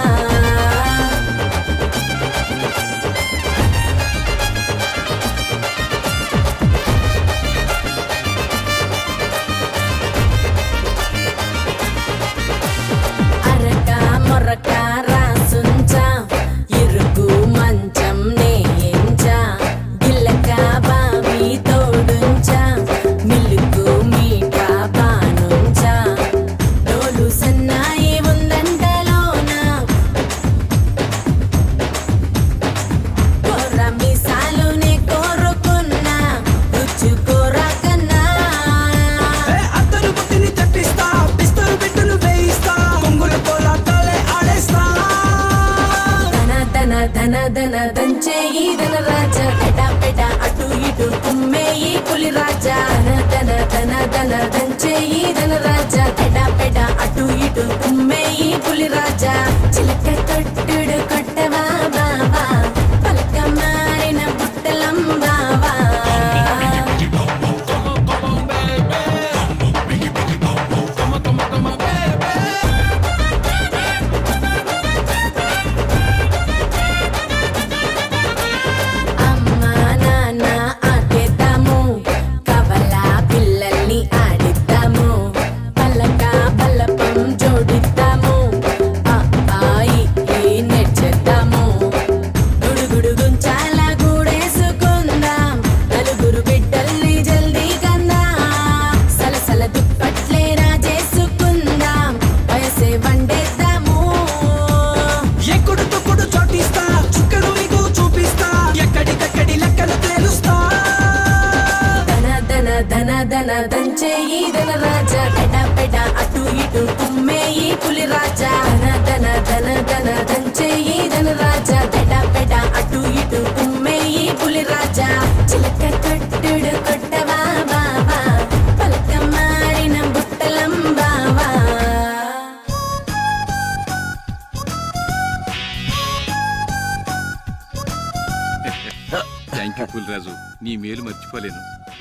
అరక మొరక రాసుంచా ఇరుకు మంచం నేయించా గిల్లక బావి తోడుంచా మిల్లుకు మీ ధనరాజా పెట పెట అటు ఇటు కుమ్మేయి పులి రాజా ధన ధన ధన ధన దంచేయి ధనరాజా పెట పెట అటు ఇటు కుమ్మేయి పులి రాజా చిలక కొట్టుడు కొట్టవా బావా పలక మారిన బుట్టలం బావా అమ్మా నాన్న ఆటేద్దాము కవల పిల్లల్ని ఆడిద్దాము పల్లక పల్లపం జోడిద్దాము అబ్బాయి నేర్చేద్దాము గుడుగుడు గుంచాల గూడేసుకుందాం నలుగురు బిడ్డల్ని జల్దీ కందాం సలసల దుప్పట్లే రాజేసుకుందాం వయసే వండేద్దాము
ఎక్కడు తొక్కుడు చోటిస్తా చుక్కడు నీకు చూపిస్తా ఎక్కడికక్కడి లెక్కలు తేలుస్తా
ధన ధన ధన ధన దంచేయి ధన రాజా పెడ పెడ అటు ఇటు కుమ్మేయి పులి రాజా ధన ధన ధన ధన దంచేయి ధన రాజా పెడ పెడ అటు ఇటు కుమ్మేయి పులి రాజా చిలక కట్టుడు కొట్టవా బావా పలక మారిన బుట్టలం బావా
థ్యాంక్ యూ పుల్రాజు నీ మేలు మర్చిపోలేను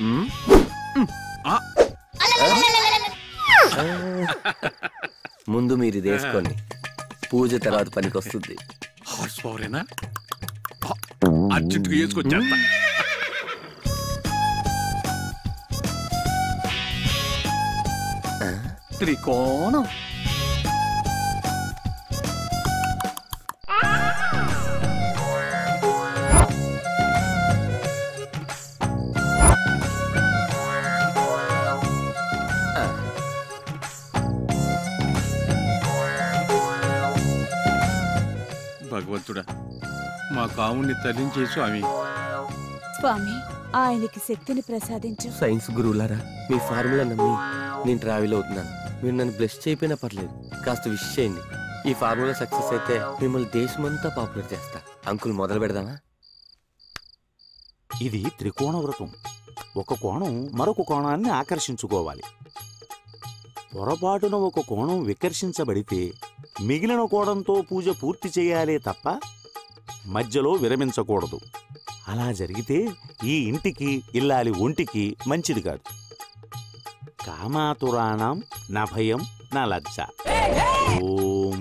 ముందు మీరు ఇది వేసుకోండి పూజ తర్వాత పనికి వస్తుంది
హార్స్ పవరేనా అర్జెంటుగా వేసుకొచ్చేస్తా
త్రికోణం
భగవంతుడా మా కావుని తల్లించే స్వామి
స్వామి ఆయనకి శక్తిని ప్రసాదించు
సైన్స్ గురువులారా మీ ఫార్ములా నమ్మి నేను ట్రావెల్ అవుతున్నాను మీరు నన్ను బ్లెస్ చేయకపోయినా పర్లేదు కాస్త విష్ చేయండి ఈ ఫార్ములా సక్సెస్ అయితే మిమ్మల్ని దేశమంతా పాపులర్ చేస్తా అంకుల్ మొదలు పెడదామా
ఇది త్రికోణ వ్రతం ఒక కోణం మరొక కోణాన్ని ఆకర్షించుకోవాలి పొరపాటున ఒక కోణం వికర్షించబడితే మిగిలిన కోణంతో పూజ పూర్తి చేయాలే తప్ప మధ్యలో విరమించకూడదు అలా జరిగితే ఈ ఇంటికి ఇల్లాలి ఒంటికి మంచిది కాదు కామాతురాణం నా భయం నా లజ్జ ఓం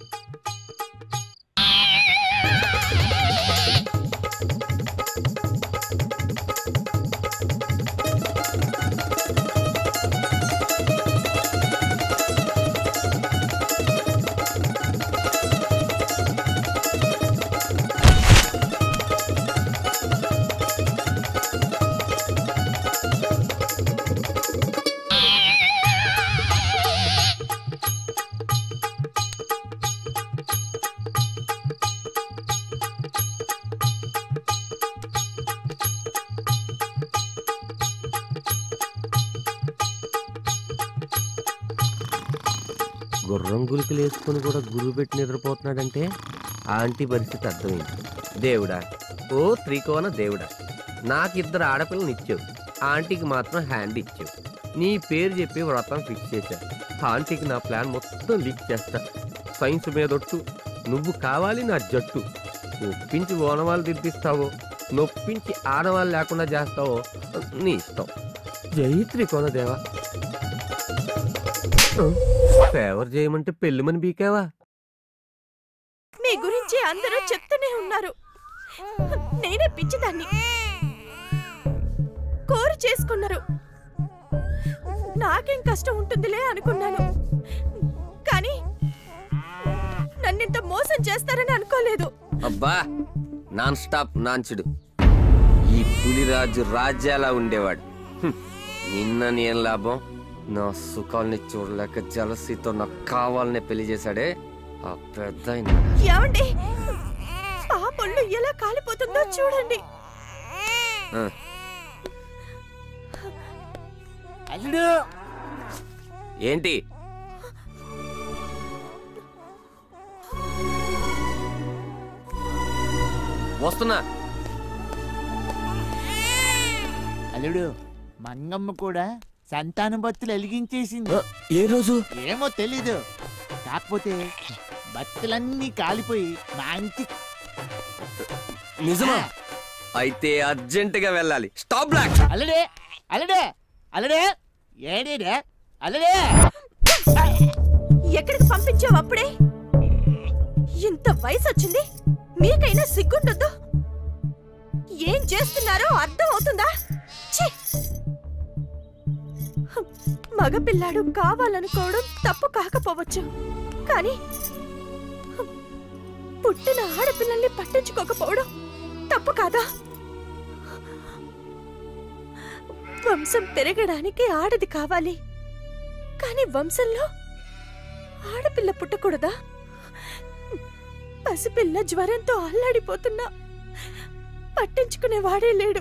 గుర్రం గులికలు వేసుకుని కూడా గురువు పెట్టి నిద్రపోతున్నాడంటే ఆ ఆంటీ పరిస్థితి అర్థమైంది దేవుడా ఓ త్రికోణ దేవుడా నాకు ఇద్దరు ఆడపిల్లని ఇచ్చావు ఆ ఆంటీకి మాత్రం హ్యాండ్ ఇచ్చావు నీ పేరు చెప్పి వ్రతం ఫిక్స్ చేశా ఆ ఆంటీకి నా ప్లాన్ మొత్తం లీక్ చేస్తా సైన్స్ మీదొట్టు నువ్వు కావాలి నా జట్టు ఒప్పించి ఓనవాళ్ళు దిద్దిస్తావో నొప్పించి ఆడవాళ్ళు లేకుండా చేస్తావో నీ ఇష్టం జై త్రికోణ దేవా ఫేవర్ చేయమంటే పెళ్ళిమని బీకావా
మీ గురించి అందరూ చెప్తూనే ఉన్నారు నేనే పిచ్చిదాన్ని కోరు చేసుకున్నారు నాకేం కష్టం ఉంటుందిలే అనుకున్నాను కానీ నన్నింత మోసం చేస్తారని అనుకోలేదు
అబ్బా నాన్ స్టాప్ నాంచుడు ఈ పులిరాజు రాజ్యాలా ఉండేవాడు హ్మ్. నిన్న నేను లాభం నా సుఖాల్ని చూడలేక జలసితో నాకు కావాలనే పెళ్లి చేశాడే ఆ పెద్ద ఆయన.
ఏమండి ఆ పళ్ళు ఎలా కాలిపోతుందో చూడండి
ఆ,
అల్లుడు
ఏంటి వస్తున్నా
అల్లుడు మంగమ్మ కూడా సంతాన బత్తులు వెలిగించేసింది
ఏ రోజు
ఏమో తెలీదు కాకపోతే బత్తులన్నీ కాలిపోయి మంచి
నిజమా అయితే అర్జెంట్ గా వెళ్ళాలి స్టాప్ బ్లాక్
అల్లుడే అల్లుడే అల్లుడే ఏడేడే అల్లుడే
ఎక్కడికి పంపించావు అప్పుడే ఇంత వయసు వచ్చింది మీకైనా సిగ్గుండొద్దు ఏం చేస్తున్నారో అర్థం అవుతుందా ఛీ! మగపిల్లాడు కావాలనుకోవడం తప్పు కాకపోవచ్చు కానీ పుట్టిన ఆడపిల్లల్ని పట్టించుకోకపోవడం తప్పు కాదా వంశం పెరగడానికి ఆడది కావాలి కానీ వంశంలో ఆడపిల్ల పుట్టకూడదా పసిపిల్ల జ్వరంతో అల్లాడిపోతున్నా పట్టించుకునేవాడే లేడు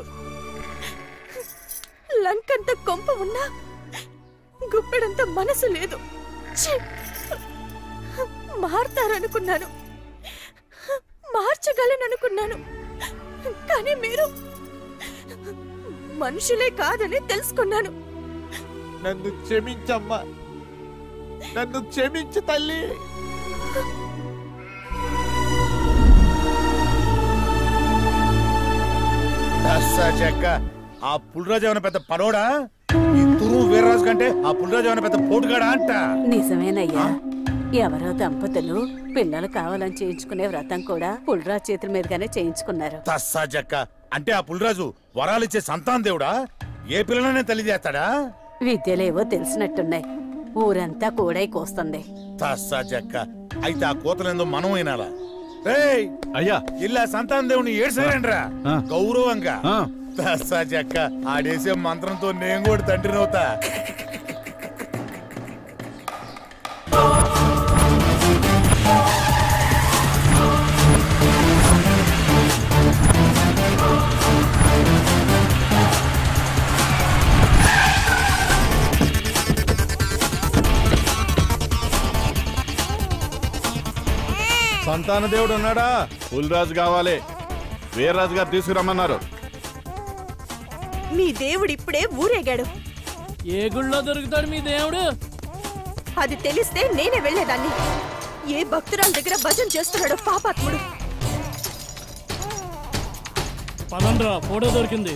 లంకంత కొంప ఉన్నా గుప్పెడంత మనసు లేదు ఛీ! మారతారనుకున్నాను మార్చగలననుకున్నాను కానీ మీరు మనుషులే కాదని తెలుసుకున్నాను
నన్ను క్షమించమ్మా నన్ను క్షమించు తల్లి
దస్సా చెక్క ఆ పుల్రాజు ఏమైనా పెద్ద పనోడా ఈ తురుము వీర్రాజు కంటే ఆ పుల్రాజు ఏమైనా పెద్ద పోటుగాడా అంట
నిజమేనయ్యా ఎవరో దంపతులు పిల్లలు కావాలని చేయించుకునే వ్రతం కూడా పుల్రా చేతుల మీదుగానే చేయించుకున్నారు
తస్సా చెక్క అంటే ఆ పుల్రాజు వరాలిచ్చే సంతాన దేవుడా ఏ పిల్లలనే తల్లి చేస్తాడా
విద్యలేవో తెలిసినట్టున్నాయి ఊరంతా కూడై కోస్తుంది
తస్సా చెక్క అయితే ఆ కోతలేందో మనం వినాలా రేయ్
అయ్యా
ఇలా సంతాన దేవుని ఏడ్చేయండిరా
ఆ.
గౌరవంగా
ఆ.
తస్సా చెక్క ఆడేసే మంత్రంతో నేను కూడా తండ్రినవుతా
సంతాన దేవుడు ఉన్నాడా పులిరాజు కావాలి వీర్రాజు గారు తీసుకురమ్మన్నారు
మీ దేవుడు ఇప్పుడే ఊరేగాడు
ఏ గుళ్ళో దొరుకుతాడు మీ దేవుడు
అది తెలిస్తే నేనే వెళ్ళేదాన్ని ఏ భక్తురాల దగ్గర భజన చేస్తున్నాడో పాపాత్ముడు
పదండ్రా ఫోటో దొరికింది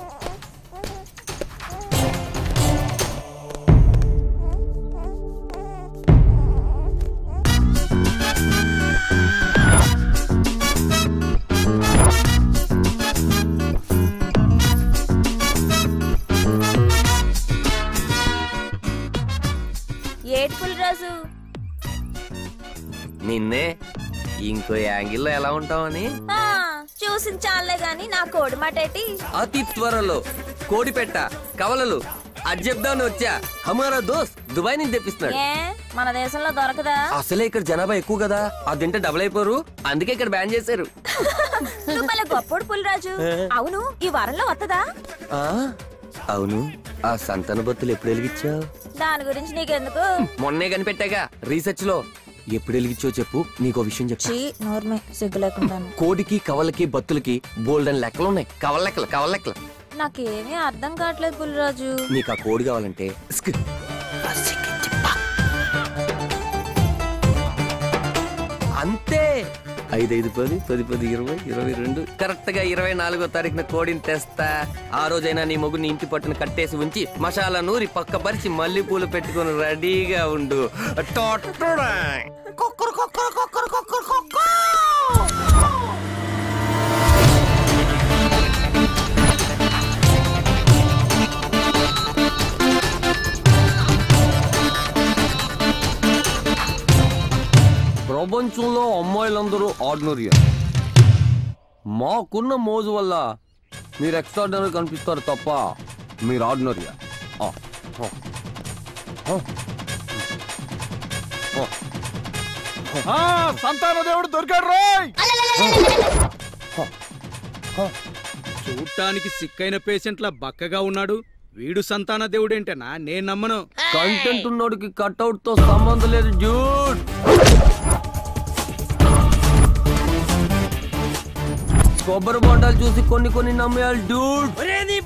ఏడుపుల రాజు
నిన్నే ఇంకో యాంగిల్లో ఎలా ఉంటావని
ఆ, చూసిన చాలే గాని నా కోడి మాటేటి
అతి త్వరలో కోడిపెట్ట కవలలు అది చెప్దామని వచ్చా హమారా దోస్త్ దుబాయ్ నుంచి తెప్పిస్తున్నాడు
ఏ మన దేశంలో దొరకదా
అసలే ఇక్కడ జనాభా ఎక్కువ కదా అది తింటే డబుల్ అయిపోరు అందుకే ఇక్కడ బ్యాన్ చేశారు
నువ్వు భలే గొప్పోడు పులిరాజు అవును ఈ వారంలో వత్తదా
ఆ అవును ఆ సంతాన బొత్తులు ఎప్పుడు వెలిగించావు
దాని గురించి నీకెందుకు
మొన్నే కనిపెట్టాగా రీసెర్చ్ లో ఎప్పుడు వెలిగించో చెప్పు నీకో విషయం చెప్తా
చీ నోర్మే సిగ్గు లేకుండాను
కోడికి కవలకి బత్తులకి బోల్డెన్ లెక్కలు ఉన్నాయి కవల లెక్కలు కవల లెక్కలు
నాకేమీ అర్థం కావట్లేదు పులిరాజు
నీకు ఆ కోడి కావాలంటే స్క్. అంతే ఐదైదు పది పది పది ఇరవై ఇరవై రెండు కరెక్ట్ గా ఇరవై నాలుగో తారీఖున కోడిని తెస్తా ఆ రోజైనా నీ మొగుని ఇంటి పట్టున కట్టేసి ఉంచి మసాలా నూరి పక్క పరిచి మల్లె పూలు పెట్టుకొని రెడీగా ఉండు టొట్టడా. ప్రపంచంలో అమ్మాయిలందరూ ఆర్డినరీ మాకున్న మోజు వల్ల మీరు ఎక్స్ట్రాడినరీ కనిపిస్తారు తప్ప మీరు ఆర్డినరీ
సంతాన దేవుడు దొరికాడు రోయ్
చూడటానికి సిక్కైన పేషెంట్ల బక్కగా ఉన్నాడు వీడు సంతాన దేవుడేంటనా నేను నమ్మను
కంటెంట్ ఉన్నోడికి కట్అవుట్ తో సంబంధం లేదు జూడ్ కొబ్బరి బొండాలు చూసి కొన్ని కొన్ని నమ్మేయాలి డూడ్
ఒరే నీ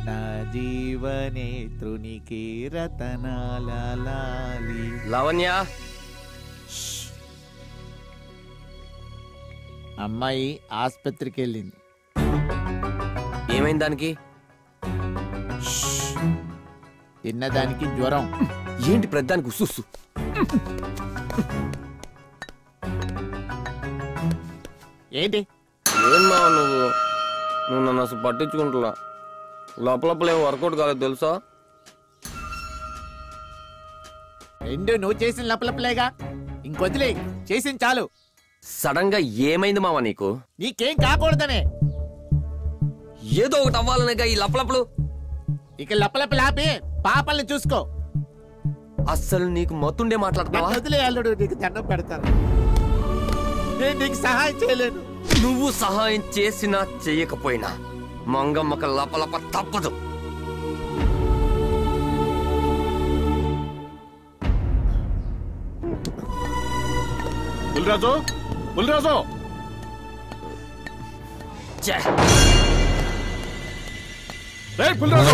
నా జీవనేత్రునికి రతనాలి
లావణ్య
అమ్మాయి ఆసుపత్రికి వెళ్ళింది
ఏమైంది దానికి
తిన్నదానికి జ్వరం
ఏంటి ప్రతిదానికి ఉస్సు
ఏంటి
ఏం మావ నువ్వు నువ్వు నన్ను అసలు పట్టించుకుంటున్నా లోపల ఏం వర్కౌట్ కాలేదు తెలుసా
రెండు నువ్వు చేసిన లపలపలేగా ఇంకొదిలే చేసింది చాలు
సడన్ గా ఏమైంది మావ నీకు
నీకేం కాకూడదనే
ఏదో ఒకటి అవ్వాలనేగా ఈ లపలపలు
ఇక లపలపలాపి పాపల్ని చూసుకో
అస్సలు నీకు మత్తుండే మాట్లాడతావా
నన్ను వదిలే అల్లుడు నీకు దండం పెడతాను నేను నీకు సహాయం చేయలేను
నువ్వు సహాయం చేసినా చెయ్యకపోయినా మంగమ్మక లపలప తప్పదు
పులిరాజు పులిరాజు రేయ్ పులిరాజు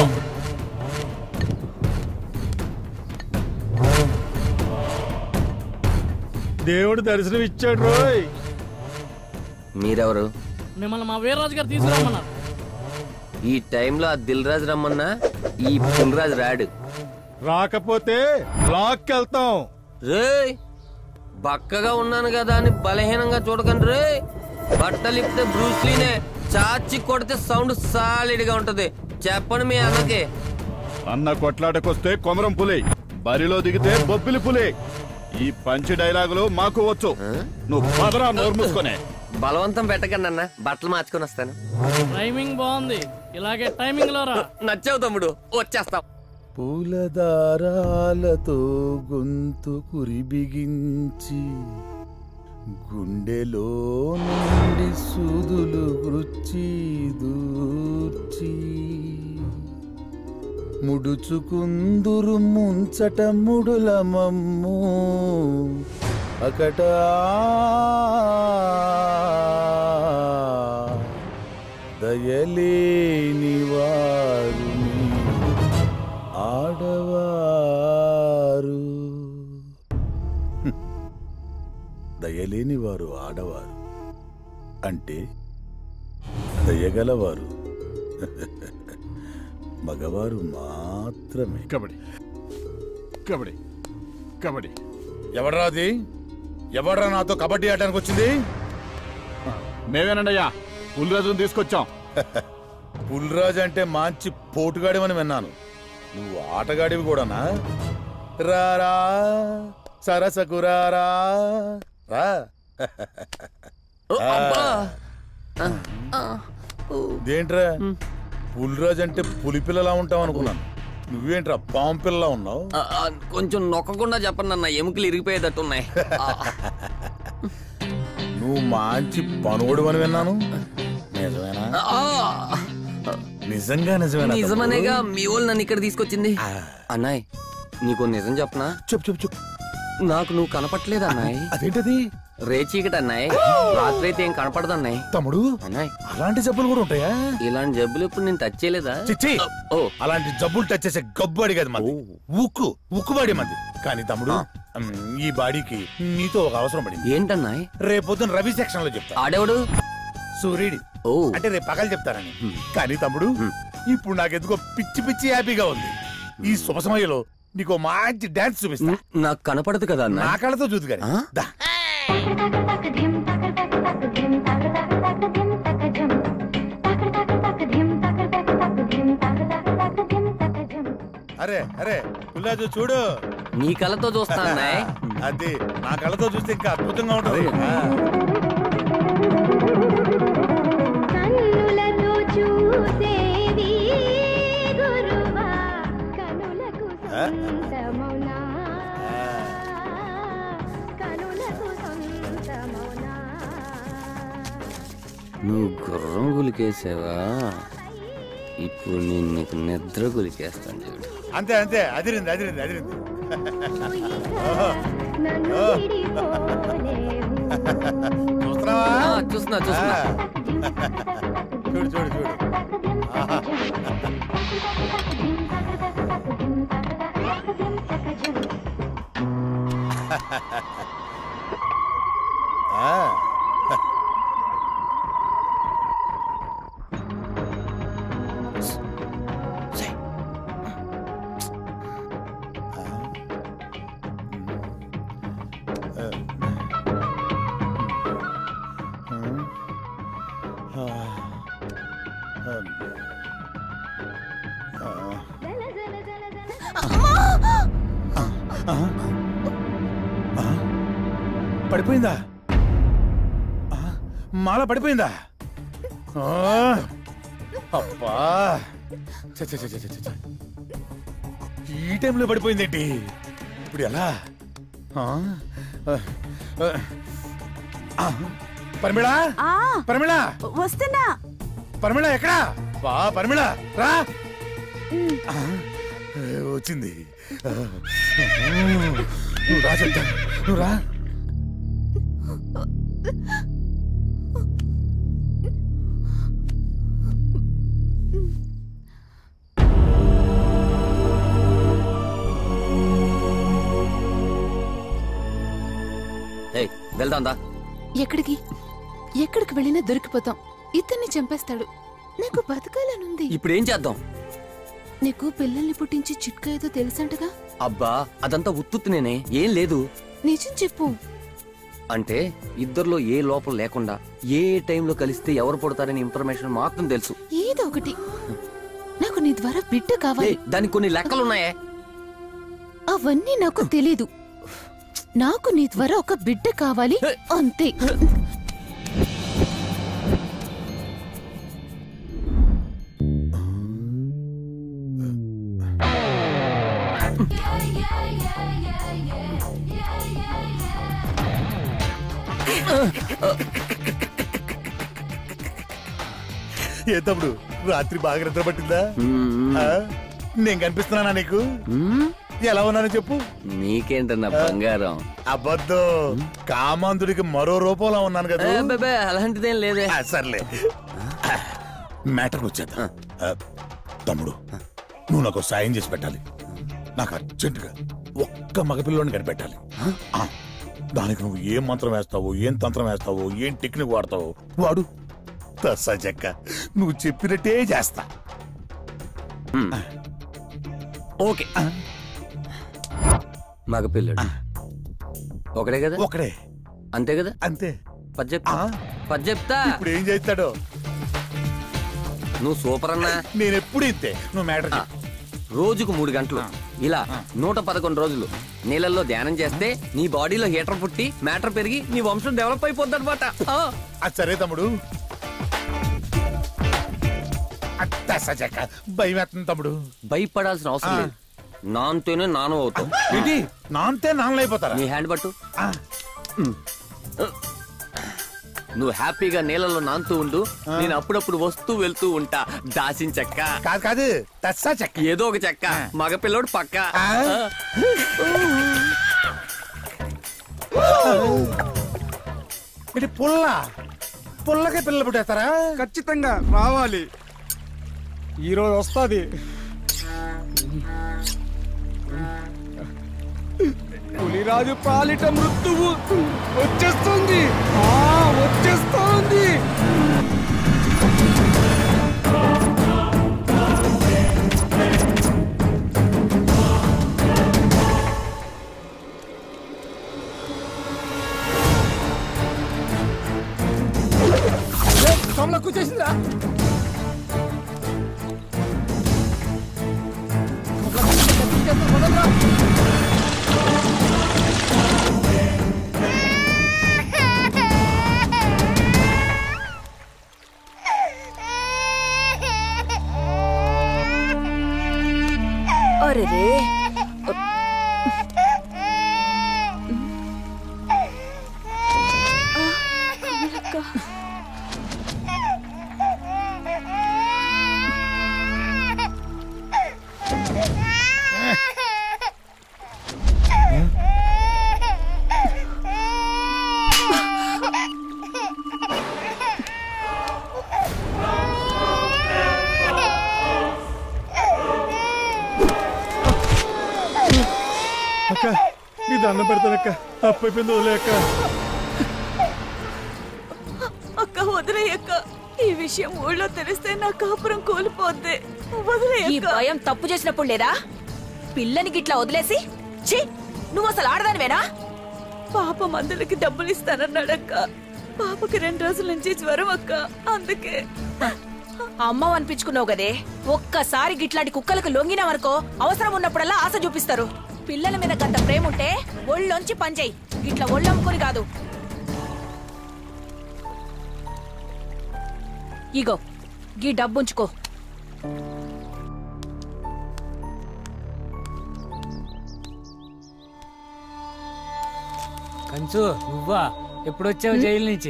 దేవుడు దర్శనం ఇచ్చాడు రోయ్
మీరెవరు
మిమ్మల్ని మా వీర్రాజు గారు తీసుకురమ్మన్నారు
ఈ టైంలో ఆ దిల్ రాజు రమ్మన్నా ఈ పులిరాజు రాడు
రాకపోతే బ్లాక్ వెళ్తాం
రేయ్ బక్కగా ఉన్నాను కదా అని బలహీనంగా చూడకండి రే బట్టలు ఇప్పితే బ్రూస్లీనే చాచి కొడితే సౌండ్ సాలిడ్ గా ఉంటది చెప్పండి మీ అన్నకి
అన్న కొట్లాటకొస్తే కొమరం పులి బరిలో దిగితే బొబ్బిలి పులి ఈ పంచి డైలాగులు మాకు వచ్చు నువ్వు పదరా నోరు మూసుకొనే
బలవంతం పెట్టకండి అన్న బట్టలు మార్చుకొని వస్తాను
టైమింగ్ బాగుంది ఇలాగే టైమింగ్ లో రా
నచ్చావు తమ్ముడు వచ్చేస్తాం
పూలదారాలతో గొంతు కురి బిగించి గుండెలో నుండి సూదులు గుచ్చి దూర్చి ముడుచుకుందురు ముంచట ముడుల మమ్ము అకట దయలేని వారు ఆడవారు హ్మ్. దయలేని వారు ఆడవారు అంటే దయగలవారు మగవారు మాత్రమే
కబడ్డీ కబడ్డీ కబడ్డీ
ఎవడరా అది ఎవడరా నాతో కబడ్డీ ఆడడానికి వచ్చింది
మేమేనండి అయ్యా పులిరాజును తీసుకొచ్చాం
పుల్రాజ్ అంటే మంచి పోటుగాడివని విన్నాను నువ్వు ఆటగాడివి కూడానా రారా సరసకు రారా రా దేంట్రా పుల్రాజ్ అంటే పులి పిల్లలా ఉంటావు అనుకున్నాను నువ్వేంట్రా పాము పిల్లలా ఉన్నావు
ఆ, ఆ, కొంచెం నొక్కకుండా చెప్పండి అన్న ఎముకలు ఇరిగిపోయేటట్టు ఉన్నాయి
నువ్వు మంచి పనుడు అని విన్నాను నిజమేనా నిజంగా నిజమేనా తమ్ముడు?
నిజమనేగా మీ వాళ్ళు నన్ను ఇక్కడ తీసుకొచ్చింది అన్నాయ్ నీకు నిజం చెప్పనా
చెప్పు చెప్పు చెప్పు
నాకు నువ్వు కనపట్లేదు అన్నాయ్
అదేంటది
రేచీకటి అన్నాయ్ రాత్రి అయితే ఏం కనపడదు అన్నాయ్
తమ్ముడు
అన్నాయ్
అలాంటి జబ్బులు కూడా ఉంటాయా
ఇలాంటి జబ్బులు ఇప్పుడు నేను టచ్ చేయలేదా
చిచ్చి అలాంటి జబ్బులు టచ్ చేసే గబ్బు అడిగది మంది ఉక్కు ఉక్కుబాడి మంది కానీ తమ్ముడు మ్, ఈ బాడీకి నీతో ఒక అవసరం పడింది
ఏంటన్నాయ్
రేపొద్దున రవి సెక్షన్ లో చెప్తా
ఆడేవాడు
సూర్యుడి అంటే రేపు పగలు చెప్తారని కానీ తమ్ముడు ఇప్పుడు నాకెందుకో పిచ్చి పిచ్చి హ్యాపీగా ఉంది ఈ శుభ సమయంలో నీకు మంచి డాన్స్ చూపిస్తా
నాకు కనపడదు కదా
నా
అన్నాయ్
కళ్ళతో చూదు కానీ దా. అరే అరే పుల్లాజు చూడు
నీ కళ్ళతో చూస్తా అన్నాయ్
అది నా కళ్ళతో చూస్తే ఇంకా అద్భుతంగా ఉంటుంది ఆ.
కన్నులతో చూసేది గురువా కనులకు సొంతమౌనా కనులకు సొంతమౌనా
నువ్వు గుర్రం గులికేసావా ఇప్పుడు నేను నీకు నిద్ర గులికేస్తాను చూడు
అంతే అంతే అదిరింది అదిరింది అదిరింది
నన్ను
ఓ.
విడిపోలేవు
చూస్తున్నావా
చూస్తున్నా చూస్తున్నా
చూడు చూడు చూడు ఆహా. ఆ. పడిపోయిందా ఆ, మాల పడిపోయిందా ఆ, అబ్బా చ్చ, చ్చ, చ్చ, చ్చ, చ్చ, చ్చ. ఈ టైంలో పడిపోయిందేంటి ఇప్పుడు ఎలా ఆ, ఆ, ఆ, ఆ, పరిమిళ పరిమిళ
వస్తున్నా
పరిమిళ ఎక్కడా బా పరిమిళ రా ఆ, వచ్చింది ఆ, నువ్వు రా చెప్తా నువ్వు రా
ఏయ్ వెళ్దాం దా
ఎక్కడికి ఎక్కడికి వెళ్ళినా దొరికిపోతాం ఇతన్ని చంపేస్తాడు నాకు బతకాలనుంది
ఇప్పుడు ఏం చేద్దాం
నీకు పిల్లల్ని పుట్టించి చిట్కా ఏదో తెలుసంటగా
అబ్బా అదంతా ఉత్తుత్తునేనే ఏం లేదు
నిజం చెప్పు
అంటే ఇద్దరిలో ఏ లోపం లేకుండా ఏ టైంలో కలిస్తే ఎవరు పుడతారని ఇన్ఫర్మేషన్ మాత్రం తెలుసు
ఏదో ఒకటి నాకు నీ ద్వారా బిడ్డ కావాలి
ఏయ్, దానికి కొన్ని లెక్కలున్నాయే
అవన్నీ నాకు తెలీదు నాకు నీ ద్వారా ఒక బిడ్డ కావాలి అంతే
ఏ తమ్ముడు రాత్రి బాగా నిద్ర పట్టిందా ఆ? నేను కనిపిస్తున్నానా నీకు ఎలా ఉన్నానో చెప్పు
నీకేంటన్నా బంగారం
అబద్ధం కామాంధుడికి మరో రూపంలో ఉన్నాను కదా
ఏ, బెబే, అలాంటిదేం లేదే
ఆ, సర్లే మ్యాటర్ వచ్చేద్దాం ఆ, తమ్ముడు నువ్వు నాకు సాయం చేసి పెట్టాలి నాకు అర్జెంటుగా ఒక్క మగపిల్లోని కనిపెట్టాలి ఆ, దానికి నువ్వు ఏం మంత్రం వేస్తావో ఏం తంత్రం వేస్తావో ఏం టెక్నిక్ వాడతావో వాడు తస్సా చెక్క నువ్వు చెప్పినట్టే చేస్తా
ఓకే మగపిల్లడు ఒకడే కదా
ఒకడే
అంతే కదా
అంతే
పది చెప్తా పది చెప్తా
ఇప్పుడు ఏం చేస్తాడో
నువ్వు సూపర్ అన్నా
నేను ఎప్పుడు ఇంతే నువ్వు మ్యాటర్
రోజుకు మూడు గంటలు ఇలా నూట పదకొండు రోజులు నీళ్ళల్లో ధ్యానం చేస్తే నీ బాడీలో హీటర్ పుట్టి మ్యాటర్ పెరిగి నీ వంశం డెవలప్ అయిపోద్ది అనమాట
అది సరే తమ్ముడు తస్సా చెక్క భయం వేస్తుంది తమ్ముడు
భయపడాల్సిన అవసరం లేదు నాన్తోనే నాను అవుతావు
ఏంటి నాన్తే నాన్నలైపోతారా
నీ హ్యాండ్ పట్టు నువ్వు హ్యాపీగా నీళ్ళలో నానుతూ ఉండు నేను అప్పుడప్పుడు వస్తూ వెళ్తూ ఉంటా దాసిన చెక్క
కాదు కాదు తస్సా చెక్క
ఏదో ఒక చెక్క మగపిల్లోడు పక్క
ఇది పుల్ల పుల్లకే పిల్లలు పుట్టేస్తారా
ఖచ్చితంగా రావాలి ఈరోజు వస్తుంది పులిరాజు పాలిట మృత్యువు వచ్చేస్తుంది ఆ, వచ్చేస్తోంది సోమలకు కూర్చేసిందిరా
అరే
దండం పెడతానక్క తప్పైపోయింది వదిలేక్క
అక్క వదిలేయక్క ఈ విషయం ఊళ్ళో తెలిస్తే నా కాపురం కోల్పోద్ది
ఈ భయం తప్పు చేసినప్పుడు లేదా పిల్లని గిట్లా వదిలేసి ఛీ నువ్వు అసలు ఆడదానివేనా
పాప మందులకి డబ్బులు ఇస్తానన్నాడక్క పాపకి రెండు రోజుల నుంచి జ్వరం అక్క అందుకే
అమ్మ అనిపించుకున్నావు గదే ఒక్కసారి గిట్లాంటి కుక్కలకు లొంగినావనుకో అవసరం ఉన్నప్పుడల్లా ఆశ చూపిస్తారు పిల్లల మీద గంత ప్రేమ ఉంటే ఒళ్ళొంచి పనిచేయి గిట్లా ఒళ్ళమ్ముకొని కాదు ఇగో గీ డబ్బుంచుకో
కంచు నువ్వా ఎప్పుడొచ్చావు జైలు నుంచి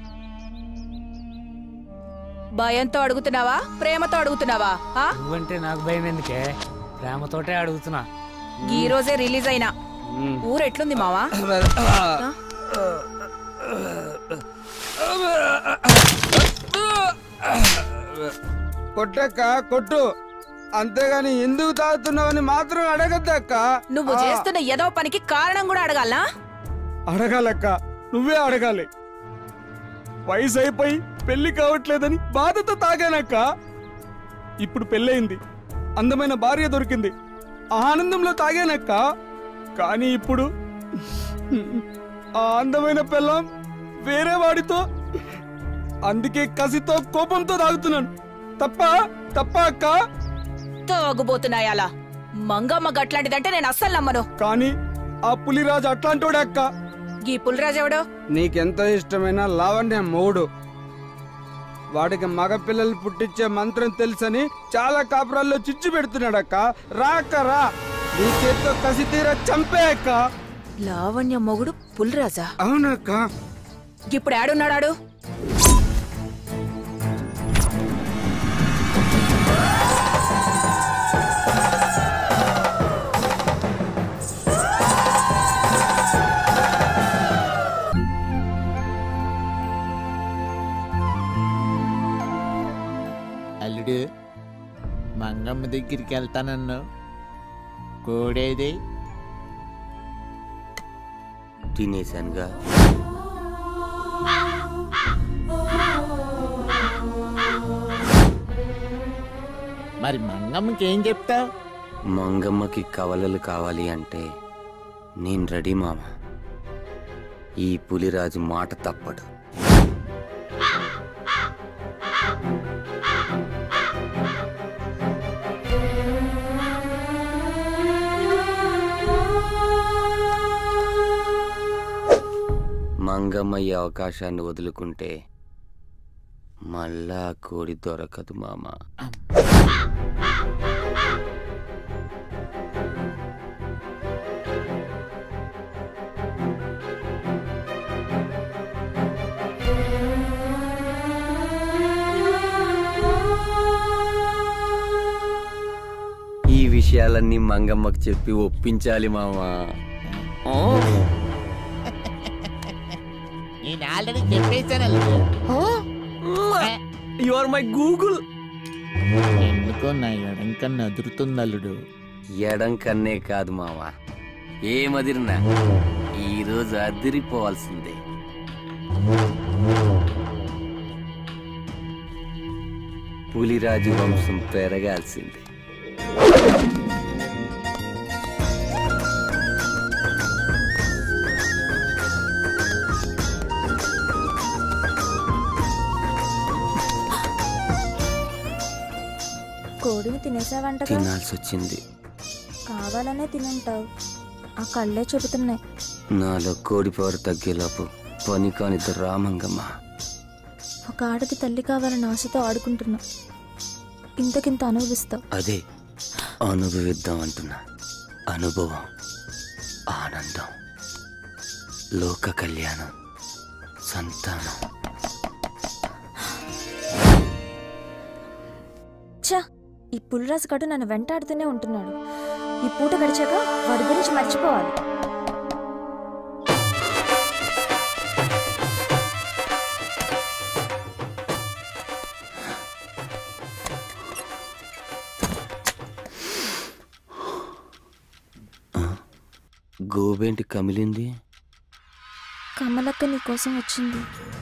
భయంతో అడుగుతున్నావా ప్రేమతో అడుగుతున్నావా ఆ?
నువ్వంటే నాకు భయం ఎందుకే ప్రేమతోటే అడుగుతున్నా
ఈ రోజే రిలీజ్ అయినా ఊరు ఎట్లుంది మావా ఆ?
కొట్టక్క కొట్టు అంతేగాని ఎందుకు తాగుతున్నావని మాత్రం అడగద్దక్క
నువ్వు చేస్తున్న ఏదో పనికి కారణం కూడా అడగాలనా
అడగాలక్క నువ్వే అడగాలి వయసు అయిపోయి పెళ్లి కావట్లేదని బాధతో తాగానక్క ఇప్పుడు పెళ్ళయింది అందమైన భార్య దొరికింది ఆ ఆనందంలో తాగానక్క కానీ ఇప్పుడు ఆ అందమైన పిల్లం వేరే వాడితో అందుకే కసితో కోపంతో తాగుతున్నాను తప్ప తప్ప అక్క
తాగుబోతున్నాయి అలా మంగమ్మ గట్లాంటిదంటే నేను అస్సలు నమ్మను
కానీ ఆ పులిరాజు అట్లాంటోడే అక్క
ఈ పులిరాజు ఎవడో
నీకెంతో ఇష్టమైన లావణ్య మొగుడు వాడికి మగ పిల్లలు పుట్టించే మంత్రం తెలుసని చాలా కాపురాల్లో చిచ్చు పెడుతున్నాడక్క రా అక్క రా నీ చేత్తో కసి తీర చంపే అక్క
లావణ్య మొగుడు పులిరాజా
అవునక్క
ఇప్పుడు ఆడున్నాడాడు
అల్లుడు మంగమ్మ దగ్గరికి వెళ్తానన్ను కోడేది
తినేశానుగా
మరి మంగమ్మకి ఏం చెప్తావు
మంగమ్మకి కవలలు కావాలి అంటే నేను రెడీ మామ ఈ పులిరాజు మాట తప్పడు మంగమ్మ ఈ అవకాశాన్ని వదులుకుంటే మళ్ళా ఆ కోడి దొరకదు మామ ఈ విషయాలన్నీ మంగమ్మకు చెప్పి ఒప్పించాలి మామా
నేను ఆల్రెడీ చెప్పేశాను అల్లుడు
యు ఆర్ మై గూగుల్
ఎందుకో నా ఎడంకన్నా అదురుతుంది అల్లుడు
ఎడం కన్నే కాదు మామ ఏమదిరినా ఈరోజు అదిరిపోవాల్సిందే పులిరాజు వంశం పెరగాల్సిందే
కోడిని తినేసావంటగా
తినాల్సి వచ్చింది
కావాలనే తినుంటావు ఆ కళ్ళే చెబుతున్నాయి
నాలో కోడి పవర్ తగ్గేలోపు పని కానిద్దు రామంగమ్మ
ఒక ఆడది తల్లి కావాలని ఆశతో ఆడుకుంటున్నా ఇంతకింత అనుభవిస్తావు
అదే అనుభవిద్దాం అంటున్నా అనుభవం ఆనందం లోక కళ్యాణం సంతానం
ఛా ఈ పుల్రాజు గడు నన్ను వెంటాడుతూనే ఉంటున్నాడు ఈ పూట గడిచాక వాడి గురించి మర్చిపోవాలి
గోబీ శోభేంటి కమిలింది
కమలక్క నీకోసం వచ్చింది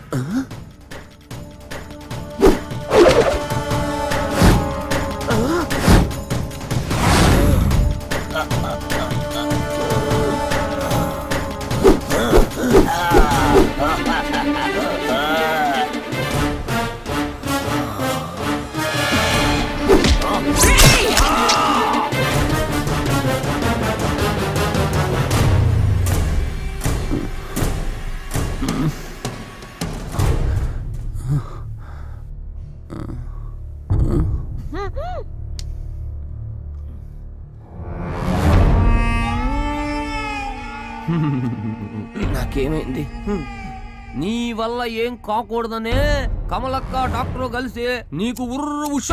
నాకేమైంది నీ వల్ల ఏం కాకూడదనే కమలక్క డాక్టర్ కలిసి నీకు ఉర్రు ఉష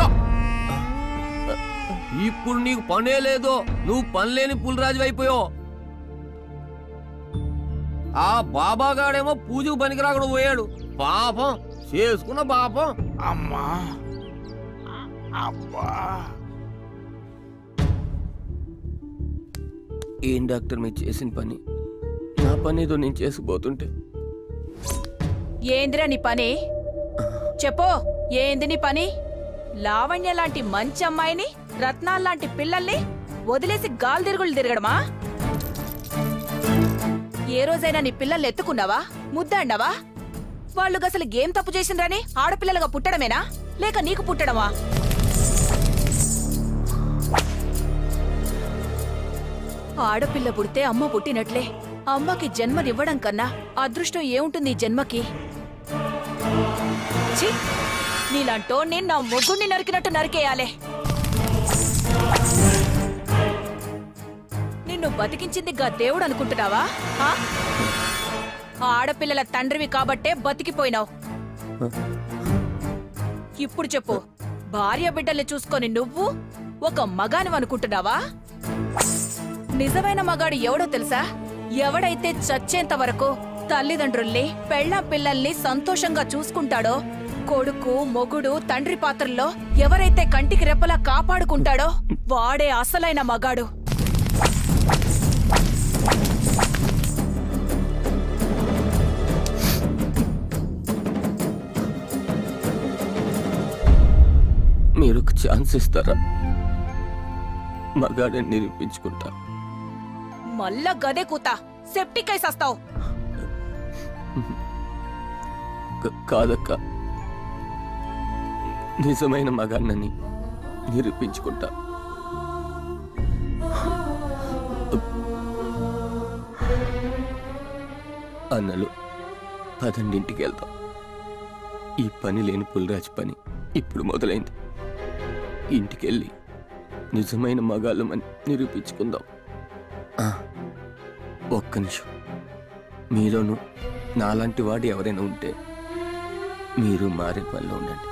ఇప్పుడు నీకు పనే లేదు నువ్వు పనిలేని పులిరాజు అయిపోయావు ఆ బాబాగాడేమో పూజకు పనికిరాకుండా పోయాడు పాపం చేసుకున్న పాపం
అమ్మా అబ్బా
ఏం డాక్టర్ మీరు చేసిన పని నా పని ఏదో నేను చేసుకుపోతుంటే
ఏందిరా నీ పని చెప్పు ఏంది నీ పని లావణ్య లాంటి మంచి అమ్మాయిని రత్నాల లాంటి పిల్లల్ని వదిలేసి గాలి తిరుగులు తిరగడమా ఏ రోజైనా నీ పిల్లల్ని ఎత్తుకున్నావా ముద్దాడినావా వాళ్ళు అసలు ఏం తప్పు చేసిండ్రని ఆడపిల్లలుగా పుట్టడమేనా లేక నీకు పుట్టడమా ఆడపిల్ల పుడితే అమ్మ పుట్టినట్లే అమ్మకి జన్మనివ్వడం కన్నా అదృష్టం ఏముంటుంది ఈ జన్మకి ఛీ! నీలాంటోన్ని నా మొగ్గుని నరికినట్టు నరికేయాలే నిన్ను బతికించింది గా దేవుడు అనుకుంటున్నావా ఆ? ఆడపిల్లల తండ్రివి కాబట్టే బతికిపోయినావు ఇప్పుడు చెప్పు భార్య బిడ్డల్ని చూసుకొని నువ్వు ఒక మగానివి అనుకుంటున్నావా నిజమైన మగాడు ఎవడో తెలుసా ఎవడైతే చచ్చేంత వరకు తల్లిదండ్రుల్ని పెళ్ళ పిల్లల్ని సంతోషంగా చూసుకుంటాడో కొడుకు మొగుడు తండ్రి పాత్రల్లో ఎవరైతే కంటికి రెప్పలా కాపాడుకుంటాడో వాడే అసలైన మగాడు
మీరు ఒక ఛాన్స్ ఇస్తారా మగాడని నిరూపించుకుంటా
మళ్ళా గదే కూత సెప్టిక్ అయి సస్తావు
క- కాదక్క నిజమైన మగాన్నని నిరూపించుకుంటా అన్నలు పదండింటికి వెళ్దాం ఈ పని లేని పుల్రాజ్ పని ఇప్పుడు మొదలైంది ఇంటికెళ్ళి నిజమైన మగాళ్ళమని నిరూపించుకుందాం ఆ, ఒక్క నిమిషం మీలోనూ నాలాంటి వాడు ఎవరైనా ఉంటే మీరు మారే పనిలో ఉండండి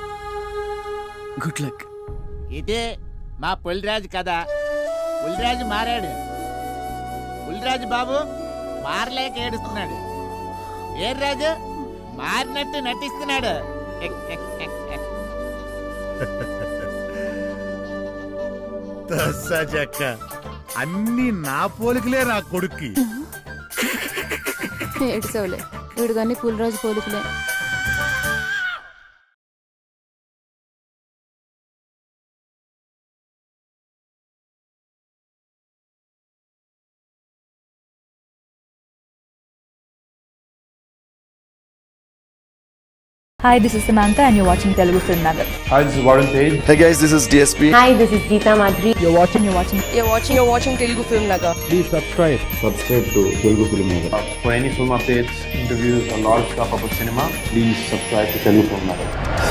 గుడ్ లక్
ఇదే మా పులిరాజు కథ పులిరాజు మారాడు పులిరాజు బాబు మారలేక ఏడుస్తున్నాడు ఏ రాజు మారినట్టు నటిస్తున్నాడు ఎక్ ఎక్ ఎక్ ఎక్.
తస్సజక్క అన్ని నా పోలికలే నా కొడుక్కి
ఏడ్చవులే వీడు కానీ Puliraju పోలికలే
Hi, this is Samantha, and you're watching Telugu Film Nagar.
Hi, this is Warren Page. Hey guys, this is DSP.
Hi, this is Geeta Madri. You're watching, you're watching, you're watching, you're watching Telugu Film Nagar.
Please subscribe. Subscribe to Telugu Film Nagar. For any film updates, interviews, and lot of stuff about cinema, please subscribe to Telugu Film Nagar.